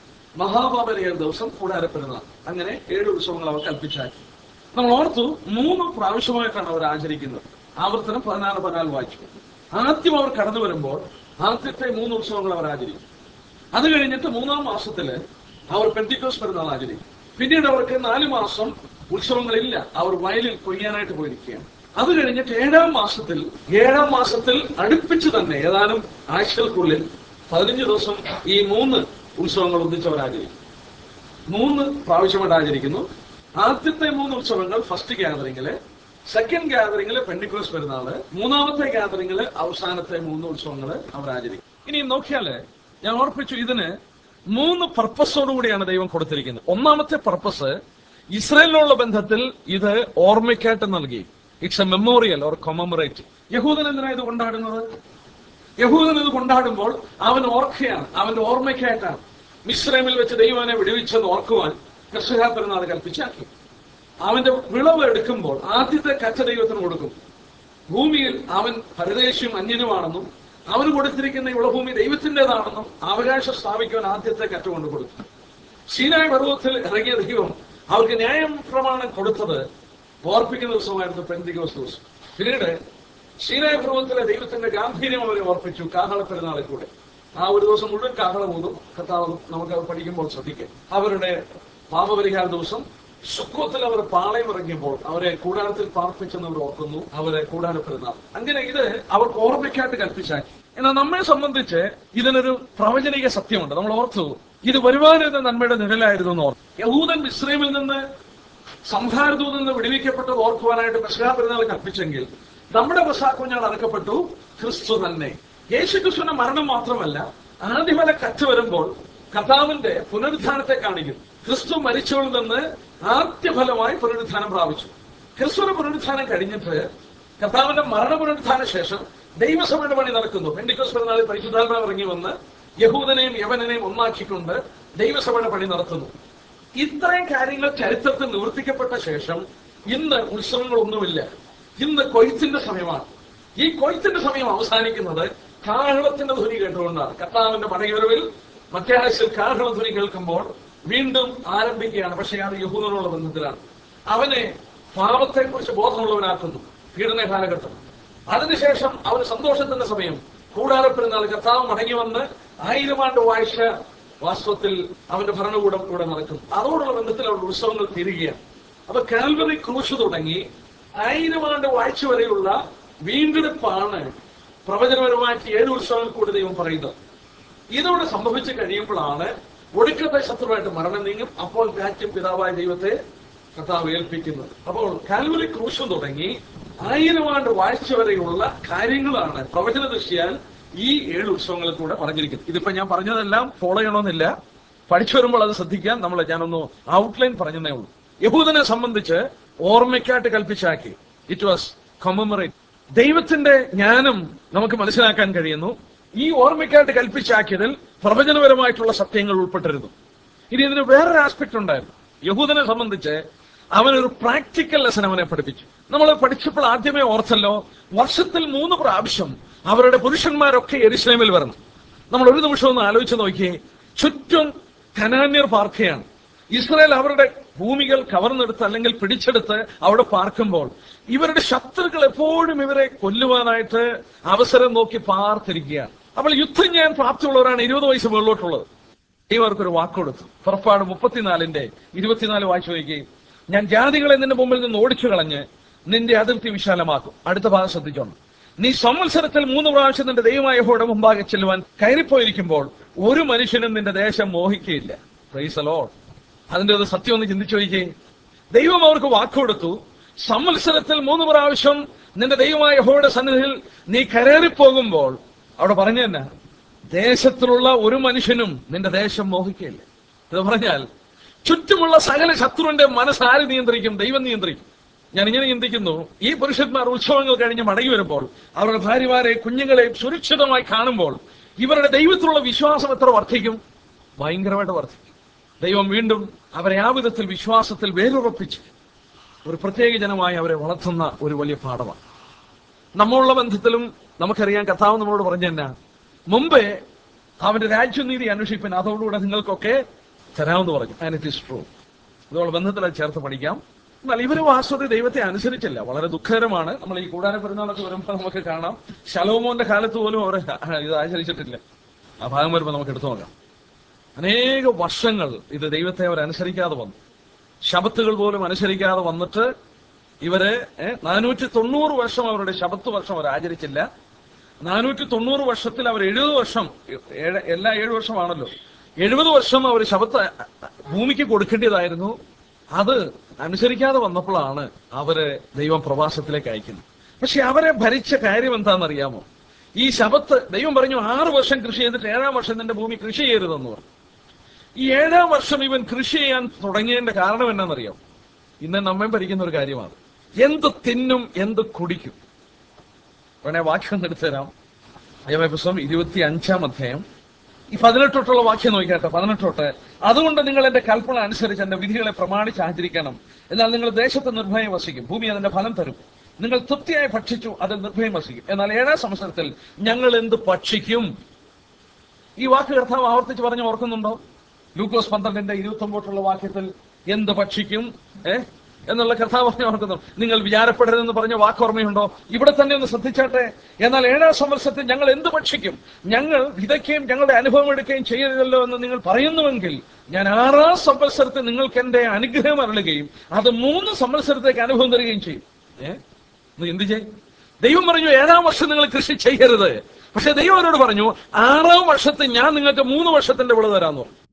മഹാപാപരിയ ദിവസം കൂടാര പെരുന്നാൾ അങ്ങനെ ഏഴ് ഉത്സവങ്ങൾ അവർ കൽപ്പിച്ചാക്കി നമ്മൾ ഓർത്തു മൂന്ന് പ്രാവശ്യമായിട്ടാണ് അവർ ആചരിക്കുന്നത് ആവർത്തനം പതിനാല് പതിനാല് വായിച്ചു ആദ്യം അവർ കടന്നു വരുമ്പോൾ ആദ്യത്തെ മൂന്ന് ഉത്സവങ്ങൾ അവർ ആചരിക്കും അത് കഴിഞ്ഞിട്ട് മൂന്നാം മാസത്തില് അവർ പെന്തിക്കോസ് പെരുന്നാൾ ആചരിക്കും പിന്നീട് അവർക്ക് നാല് മാസം ഉത്സവങ്ങളില്ല അവർ വയലിൽ കൊയ്യാനായിട്ട് പോയിരിക്കുകയാണ് അത് കഴിഞ്ഞിട്ട് ഏഴാം മാസത്തിൽ ഏഴാം മാസത്തിൽ അടുപ്പിച്ച് തന്നെ ഏതാനും ആഴ്ചകൾക്കുള്ളിൽ പതിനഞ്ച് ദിവസം ഈ മൂന്ന് ഉത്സവങ്ങൾ ഒന്നിച്ചവർ ആചരിക്കും മൂന്ന് പ്രാവശ്യമായിട്ട് ആചരിക്കുന്നു ആദ്യത്തെ മൂന്ന് ഉത്സവങ്ങൾ ഫസ്റ്റ് ഗ്യാതറിംഗില് സെക്കൻഡ് ഗ്യാതറിംഗില് പെൻഡിക്കോസ് പെരുന്നാള് മൂന്നാമത്തെ ഗ്യാതറിംഗില് അവസാനത്തെ മൂന്ന് ഉത്സവങ്ങൾ അവർ ആചരിക്കും ഇനി നോക്കിയാല് ഞാൻ ഓർപ്പിച്ചു ഇതിന് മൂന്ന് പർപ്പസോടുകൂടിയാണ് ദൈവം കൊടുത്തിരിക്കുന്നത് ഒന്നാമത്തെ പർപ്പസ് ഇസ്രയേലിനുള്ള ബന്ധത്തിൽ ഇത് ഓർമ്മയ്ക്കായിട്ട് നൽകി it's a memorial or commemorate യഹൂദൻ എന്തിനാ ഇത് കൊണ്ടാടുന്നത് യഹൂദൻ ഇത് കൊണ്ടാടുമ്പോൾ അവൻ ഓർക്കുകയാണ് അവന്റെ ഓർമ്മയ്ക്കായിട്ടാണ് മിശ്രമിൽ വെച്ച് ദൈവനെ വിടുവിച്ചെന്ന് ഓർക്കുവാൻ കർഷക പെരുന്നാൾ കൽപ്പിച്ചാക്കി അവന്റെ വിളവ് എടുക്കുമ്പോൾ ആദ്യത്തെ കച്ച ദൈവത്തിന് കൊടുക്കും ഭൂമിയിൽ അവൻ പരദേശിയും അന്യനുമാണെന്നും അവന് കൊടുത്തിരിക്കുന്ന ഇളഭൂമി ദൈവത്തിൻ്റെതാണെന്നും അവകാശം സ്ഥാപിക്കുവാൻ ആദ്യത്തെ കറ്റ കൊണ്ട് കൊടുത്തു സീനായ പർവ്വതത്തിൽ ഇറങ്ങിയ ദൈവം അവർക്ക് ന്യായം പ്രമാണം കൊടുത്തത് ഓർപ്പിക്കുന്ന ദിവസമായിരുന്നു പെന്തികോസ് ദിവസം പിന്നീട് സീനായ പർവ്വതത്തിലെ ദൈവത്തിന്റെ ഗാംഭീര്യം അവരെ ഓർപ്പിച്ചു കാഹള പെരുന്നാളിൽ കൂടെ ആ ഒരു ദിവസം മുഴുവൻ കാഹള ഊതും കർത്താവ് നമുക്ക് അത് പഠിക്കുമ്പോൾ ശ്രദ്ധിക്കാം അവരുടെ പാപപരിഹാര ദിവസം സുഖത്തിൽ അവർ പാളയം ഇറങ്ങിയപ്പോൾ അവരെ കൂടാരത്തിൽ പാർപ്പിച്ചെന്ന് അവർ ഓർക്കുന്നു അവരെ കൂടാര പെരുന്നാൾ അങ്ങനെ ഇത് അവർക്ക് ഓർമ്മയ്ക്കായിട്ട് കൽപ്പിച്ചാക്കി എന്നാൽ നമ്മെ സംബന്ധിച്ച് ഇതിനൊരു പ്രവചനിക സത്യമുണ്ട് നമ്മൾ ഓർത്തു ഇത് വരുവാനിരുന്ന നന്മയുടെ നിഴലായിരുന്നു എന്ന് ഓർത്തു യഹൂദൻ ഇസ്രേമിൽ നിന്ന് സംഹാരദൂതിൽ നിന്ന് വിടുവിക്കപ്പെട്ടത് ഓർക്കുവാനായിട്ട് പെസഹാ പെരുന്നാൾ കൽപ്പിച്ചെങ്കിൽ നമ്മുടെ പെസാക്കുഞ്ഞാൾ അടക്കപ്പെട്ടു ക്രിസ്തു തന്നെ യേശു ക്രിസ്തുവിന്റെ മരണം മാത്രമല്ല ആദ്യമല കത്ത് വരുമ്പോൾ കർത്താവിന്റെ പുനരുത്ഥാനത്തെ കാണിക്കുന്നു ക്രിസ്തു മരിച്ചവരിൽ നിന്ന് ആദ്യഫലമായി പുനരുത്ഥാനം പ്രാപിച്ചു ക്രിസ്തുവിന്റെ പുനരുത്ഥാനം കഴിഞ്ഞിട്ട് കർത്താവിന്റെ മരണ പുനരുത്ഥാന ശേഷം ദൈവസഭയുടെ പണി നടക്കുന്നു പെൻഡിക്കോസ് പെരുന്നാളിൽ പരിശുദ്ധാത്മാവ് ഇറങ്ങി വന്ന് യഹൂദനെയും യവനെയും ഒന്നാക്കിക്കൊണ്ട് ദൈവസഭയുടെ പണി നടത്തുന്നു ഇത്രയും കാര്യങ്ങൾ ചരിത്രത്തിൽ നിവർത്തിക്കപ്പെട്ട ശേഷം ഇന്ന് ഉത്സവങ്ങളൊന്നുമില്ല ഇന്ന് കൊയ്ത്തിന്റെ സമയമാണ് ഈ കൊയ്ത്തിന്റെ സമയം അവസാനിക്കുന്നത് കാഹളത്തിന്റെ ധ്വനി കേട്ടുകൊണ്ടാണ് കർത്താവിന്റെ മടങ്ങിവരവിൽ മധ്യാഹ്നത്തിൽ കാഹള ധ്വനി കേൾക്കുമ്പോൾ വീണ്ടും ആരംഭിക്കുകയാണ് പക്ഷേ അത് യഹൂദനുള്ള ബന്ധത്തിലാണ് അവനെ പാപത്തെക്കുറിച്ച് ബോധമുള്ളവനാക്കുന്നു പീഡന കാലഘട്ടം അതിനുശേഷം അവന് സന്തോഷത്തിന്റെ സമയം കൂടാരപ്പെരുന്നാൾ കർത്താവ് മടങ്ങി വന്ന് ആയിരം ആണ്ട് വാഴ്ച വാസ്തവത്തിൽ അവന്റെ ഭരണകൂടം ഇവിടെ നടക്കുന്നു അതോടുള്ള ബന്ധത്തിൽ അവരുടെ ഉത്സവങ്ങൾ തീരുകയാണ് അപ്പൊ കാൽവറി ക്രൂശ് തുടങ്ങി ആയിരം ആണ്ട് വാഴ്ച വരെയുള്ള വീണ്ടെടുപ്പാണ് പ്രവചനപരമായിട്ട് ഏഴ് ഉത്സവങ്ങൾ കൂടി ദൈവം പറയുന്നത് ഇതോടെ സംഭവിച്ചു കഴിയുമ്പോഴാണ് ഒടുക്കത്തെ ശത്രുവായിട്ട് മരണം നീങ്ങും അപ്പോൾ കാറ്റും പിതാവായ ദൈവത്തെ കർത്താവ് ഏൽപ്പിക്കുന്നത് അപ്പോൾ കാൽവറി ക്രൂശം തുടങ്ങി ആയിരം ആണ്ട് വാഴ്ച വരെയുള്ള കാര്യങ്ങളാണ് പ്രവചന ദൃഷ്ടിയാൽ ഈ ഏഴ് ഉത്സവങ്ങളിൽ കൂടെ പറഞ്ഞിരിക്കുന്നത് ഇതിപ്പോ ഞാൻ പറഞ്ഞതെല്ലാം ഫോളോ ചെയ്യണമെന്നില്ല പഠിച്ചു വരുമ്പോൾ അത് ശ്രദ്ധിക്കാൻ നമ്മൾ ഞാനൊന്ന് ഔട്ട്ലൈൻ പറഞ്ഞതേ ഉള്ളൂ യഹൂദനെ സംബന്ധിച്ച് ഓർമ്മയ്ക്കായിട്ട് കൽപ്പിച്ചാക്കി ഇറ്റ് വാസ് കൊമമറേറ്റ് ദൈവത്തിന്റെ ജ്ഞാനം നമുക്ക് മനസ്സിലാക്കാൻ കഴിയുന്നു ഈ ഓർമ്മയ്ക്കായിട്ട് കൽപ്പിച്ചാക്കിയതിൽ പ്രവചനപരമായിട്ടുള്ള സത്യങ്ങൾ ഉൾപ്പെട്ടിരുന്നു ഇനി ഇതിന് വേറൊരു ആസ്പെക്ട് ഉണ്ടായിരുന്നു യഹൂദനെ സംബന്ധിച്ച് അവനൊരു പ്രാക്ടിക്കൽ ലെസൺ അവനെ പഠിപ്പിച്ചു നമ്മൾ പഠിച്ചപ്പോൾ ആദ്യമേ ഓർത്തല്ലോ വർഷത്തിൽ മൂന്ന് പ്രാവശ്യം അവരുടെ പുരുഷന്മാരൊക്കെ എരുസലേമിൽ വരണം നമ്മൾ ഒരു നിമിഷം ഒന്ന് ആലോചിച്ച് നോക്കിയേ ചുറ്റും കനാന്യർ പാർക്കുകയാണ് ഇസ്രായേൽ അവരുടെ ഭൂമികൾ കവർന്നെടുത്ത് അല്ലെങ്കിൽ പിടിച്ചെടുത്ത് അവിടെ പാർക്കുമ്പോൾ ഇവരുടെ ശത്രുക്കൾ എപ്പോഴും ഇവരെ കൊല്ലുവാനായിട്ട് അവസരം നോക്കി പാർത്തിരിക്കുകയാണ് അപ്പോൾ യുദ്ധം ഞാൻ പ്രാപ്തിയുള്ളവരാണ് ഇരുപത് വയസ്സ് മുകളിലോട്ടുള്ളത് ദൈവം അവർക്കൊരു വാക്ക് കൊടുത്തു പുറപ്പാട് മുപ്പത്തിനാലിന്റെ ഇരുപത്തിനാല് വായിച്ചു നോക്കുകയും ഞാൻ ജാതികളെ നിന്റെ മുമ്പിൽ നിന്ന് ഓടിച്ചു കളഞ്ഞ് നിന്റെ അതിർത്തി വിശാലമാക്കും അടുത്ത ഭാഗം ശ്രദ്ധിച്ചോണം നീ സംവത്സരത്തിൽ മൂന്ന് പ്രാവശ്യം നിന്റെ ദൈവമായ യഹോവയുടെ മുമ്പാകെ ചെല്ലുവാൻ കയറിപ്പോയിരിക്കുമ്പോൾ ഒരു മനുഷ്യനും നിന്റെ ദേശം മോഹിക്കുകയില്ല പ്രൈസ് ലോഡ് അതിന്റെ ഒരു സത്യം ഒന്ന് ചിന്തിച്ചു നോക്കിയേ ദൈവം അവർക്ക് വാക്ക് കൊടുത്തു സംവത്സരത്തിൽ മൂന്ന് പ്രാവശ്യം നിന്റെ ദൈവമായ യഹോവയുടെ സന്നിധിയിൽ നീ കരേറിപ്പോകുമ്പോൾ അവിടെ പറഞ്ഞു തന്നെ ദേശത്തിലുള്ള ഒരു മനുഷ്യനും നിന്റെ ദേശം മോഹിക്കുകയില്ല ഇത് പറഞ്ഞാൽ ചുറ്റുമുള്ള സകല ശത്രുവിന്റെ മനസ്സ് ആര് നിയന്ത്രിക്കും ദൈവം നിയന്ത്രിക്കും ഞാൻ ഇങ്ങനെ ചിന്തിക്കുന്നു ഈ പുരുഷന്മാർ ഉത്സവങ്ങൾ കഴിഞ്ഞ് മടങ്ങി വരുമ്പോൾ അവരുടെ ഭാര്യമാരെ കുഞ്ഞുങ്ങളെ സുരക്ഷിതമായി കാണുമ്പോൾ ഇവരുടെ ദൈവത്തിലുള്ള വിശ്വാസം എത്ര വർദ്ധിക്കും ഭയങ്കരമായിട്ട് വർദ്ധിക്കും ദൈവം വീണ്ടും അവരെ ആ വിധത്തിൽ വിശ്വാസത്തിൽ വേരുറപ്പിച്ച് ഒരു പ്രത്യേക ജനമായി അവരെ വളർത്തുന്ന ഒരു വലിയ പാഠമാണ് നമ്മളുള്ള ബന്ധത്തിലും നമുക്കറിയാം കർത്താവ് നമ്മളോട് പറഞ്ഞു തന്നെ മുമ്പേ അവന്റെ രാജ്യനീതി അന്വേഷിപ്പൻ അതോടുകൂടെ നിങ്ങൾക്കൊക്കെ തരാമെന്ന് പറഞ്ഞു ആൻഡ് ഇറ്റ് ഇസ് ട്രൂ ഇതോടെ ബന്ധത്തിൽ അത് ചേർത്ത് പഠിക്കാം എന്നാൽ ഇവര് വാസ്തവത്തിൽ ദൈവത്തെ അനുസരിച്ചില്ല വളരെ ദുഃഖകരമാണ് നമ്മൾ ഈ കൂടാര പെരുന്നാളൊക്കെ വരുമ്പോൾ നമുക്ക് കാണാം ശലോമോന്റെ കാലത്ത് പോലും അവർ ഇത് ആചരിച്ചിട്ടില്ല ആ ഭാഗം വരുമ്പോൾ നമുക്ക് എടുത്തു നോക്കാം അനേക വർഷങ്ങൾ ഇത് ദൈവത്തെ അവർ അനുസരിക്കാതെ വന്നു ശബത്തുകൾ പോലും അനുസരിക്കാതെ വന്നിട്ട് ഇവര് നാനൂറ്റി തൊണ്ണൂറ് വർഷം അവരുടെ ശബത്ത് വർഷം അവർ ആചരിച്ചില്ല നാനൂറ്റി തൊണ്ണൂറ് വർഷത്തിൽ അവർ എഴുപത് വർഷം ഏഴ്- എല്ലാ ഏഴു വർഷമാണല്ലോ എഴുപത് വർഷം അവർ ശബത്ത് ഭൂമിക്ക് കൊടുക്കേണ്ടതായിരുന്നു അത് അനുസരിക്കാതെ വന്നപ്പോഴാണ് അവര് ദൈവം പ്രവാസത്തിലേക്ക് അയക്കുന്നത് പക്ഷെ അവരെ ഭരിച്ച കാര്യം എന്താണെന്നറിയാമോ ഈ ശബത്ത് ദൈവം പറഞ്ഞു ആറ് വർഷം കൃഷി ചെയ്തിട്ട് ഏഴാം വർഷം നിന്റെ ഭൂമി കൃഷി ചെയ്യരുതെന്ന് പറഞ്ഞു ഈ ഏഴാം വർഷം ഇവൻ കൃഷി ചെയ്യാൻ തുടങ്ങിയതിന്റെ കാരണം എന്നാണെന്നറിയാം ഇന്ന് നമ്മെ ഭരിക്കുന്ന ഒരു കാര്യമാണ് എന്ത് തിന്നും എന്ത് കുടിക്കും വേണേ വാക്യം ഒന്ന് എടുത്തു തരാം അയ്യവ പുസ്തകം ഇരുപത്തി അഞ്ചാം അധ്യായം ഈ പതിനെട്ടോട്ടുള്ള വാക്യം നോക്കിയാട്ടെ പതിനെട്ടോട്ട് അതുകൊണ്ട് നിങ്ങൾ എന്റെ കൽപ്പന അനുസരിച്ച് എന്റെ വിധികളെ പ്രമാണിച്ച് ആചരിക്കണം എന്നാൽ നിങ്ങൾ ദേശത്ത് നിർഭയം വസിക്കും ഭൂമി അതിന്റെ ഫലം തരും നിങ്ങൾ തൃപ്തിയായി ഭക്ഷിച്ചു അതിൽ നിർഭയം വസിക്കും എന്നാൽ ഏഴാം സംവത്സരത്തിൽ ഞങ്ങൾ എന്ത് ഭക്ഷിക്കും ഈ വാക്ക് കർത്താവ് ആവർത്തിച്ച് പറഞ്ഞ് ഓർക്കുന്നുണ്ടോ ലൂക്കോസ് പന്ത്രണ്ടിന്റെ ഇരുപത്തി ഒമ്പതുള്ള വാക്യത്തിൽ എന്ത് ഭക്ഷിക്കും ഏ എന്നുള്ള കർത്താവ് പറഞ്ഞ് ഓർക്കുന്നു നിങ്ങൾ വിചാരപ്പെടരുതെന്ന് പറഞ്ഞ വാക്ക് ഓർമ്മയുണ്ടോ ഇവിടെ തന്നെ ഒന്ന് ശ്രദ്ധിച്ചാട്ടെ എന്നാൽ ഏഴാം സംവത്സരത്തിൽ ഞങ്ങൾ എന്ത് ഭക്ഷിക്കും ഞങ്ങൾ വിതയ്ക്കുകയും ഞങ്ങളുടെ അനുഭവം എടുക്കുകയും ചെയ്യരുതല്ലോ എന്ന് നിങ്ങൾ പറയുന്നുവെങ്കിൽ ഞാൻ ആറാം സംവത്സരത്തിൽ നിങ്ങൾക്ക് എന്റെ അനുഗ്രഹം അരളുകയും അത് മൂന്ന് സംവത്സരത്തേക്ക് അനുഭവം തരികയും ചെയ്യും ഏ നീ എന്ത് ചെയ്യും ദൈവം പറഞ്ഞു ഏഴാം വർഷം നിങ്ങൾ കൃഷി ചെയ്യരുത് പക്ഷെ ദൈവം അവരോട് പറഞ്ഞു ആറാം വർഷത്തിൽ ഞാൻ നിങ്ങൾക്ക് മൂന്ന് വർഷത്തിന്റെ വിളവ് തരാന്ന് പറഞ്ഞു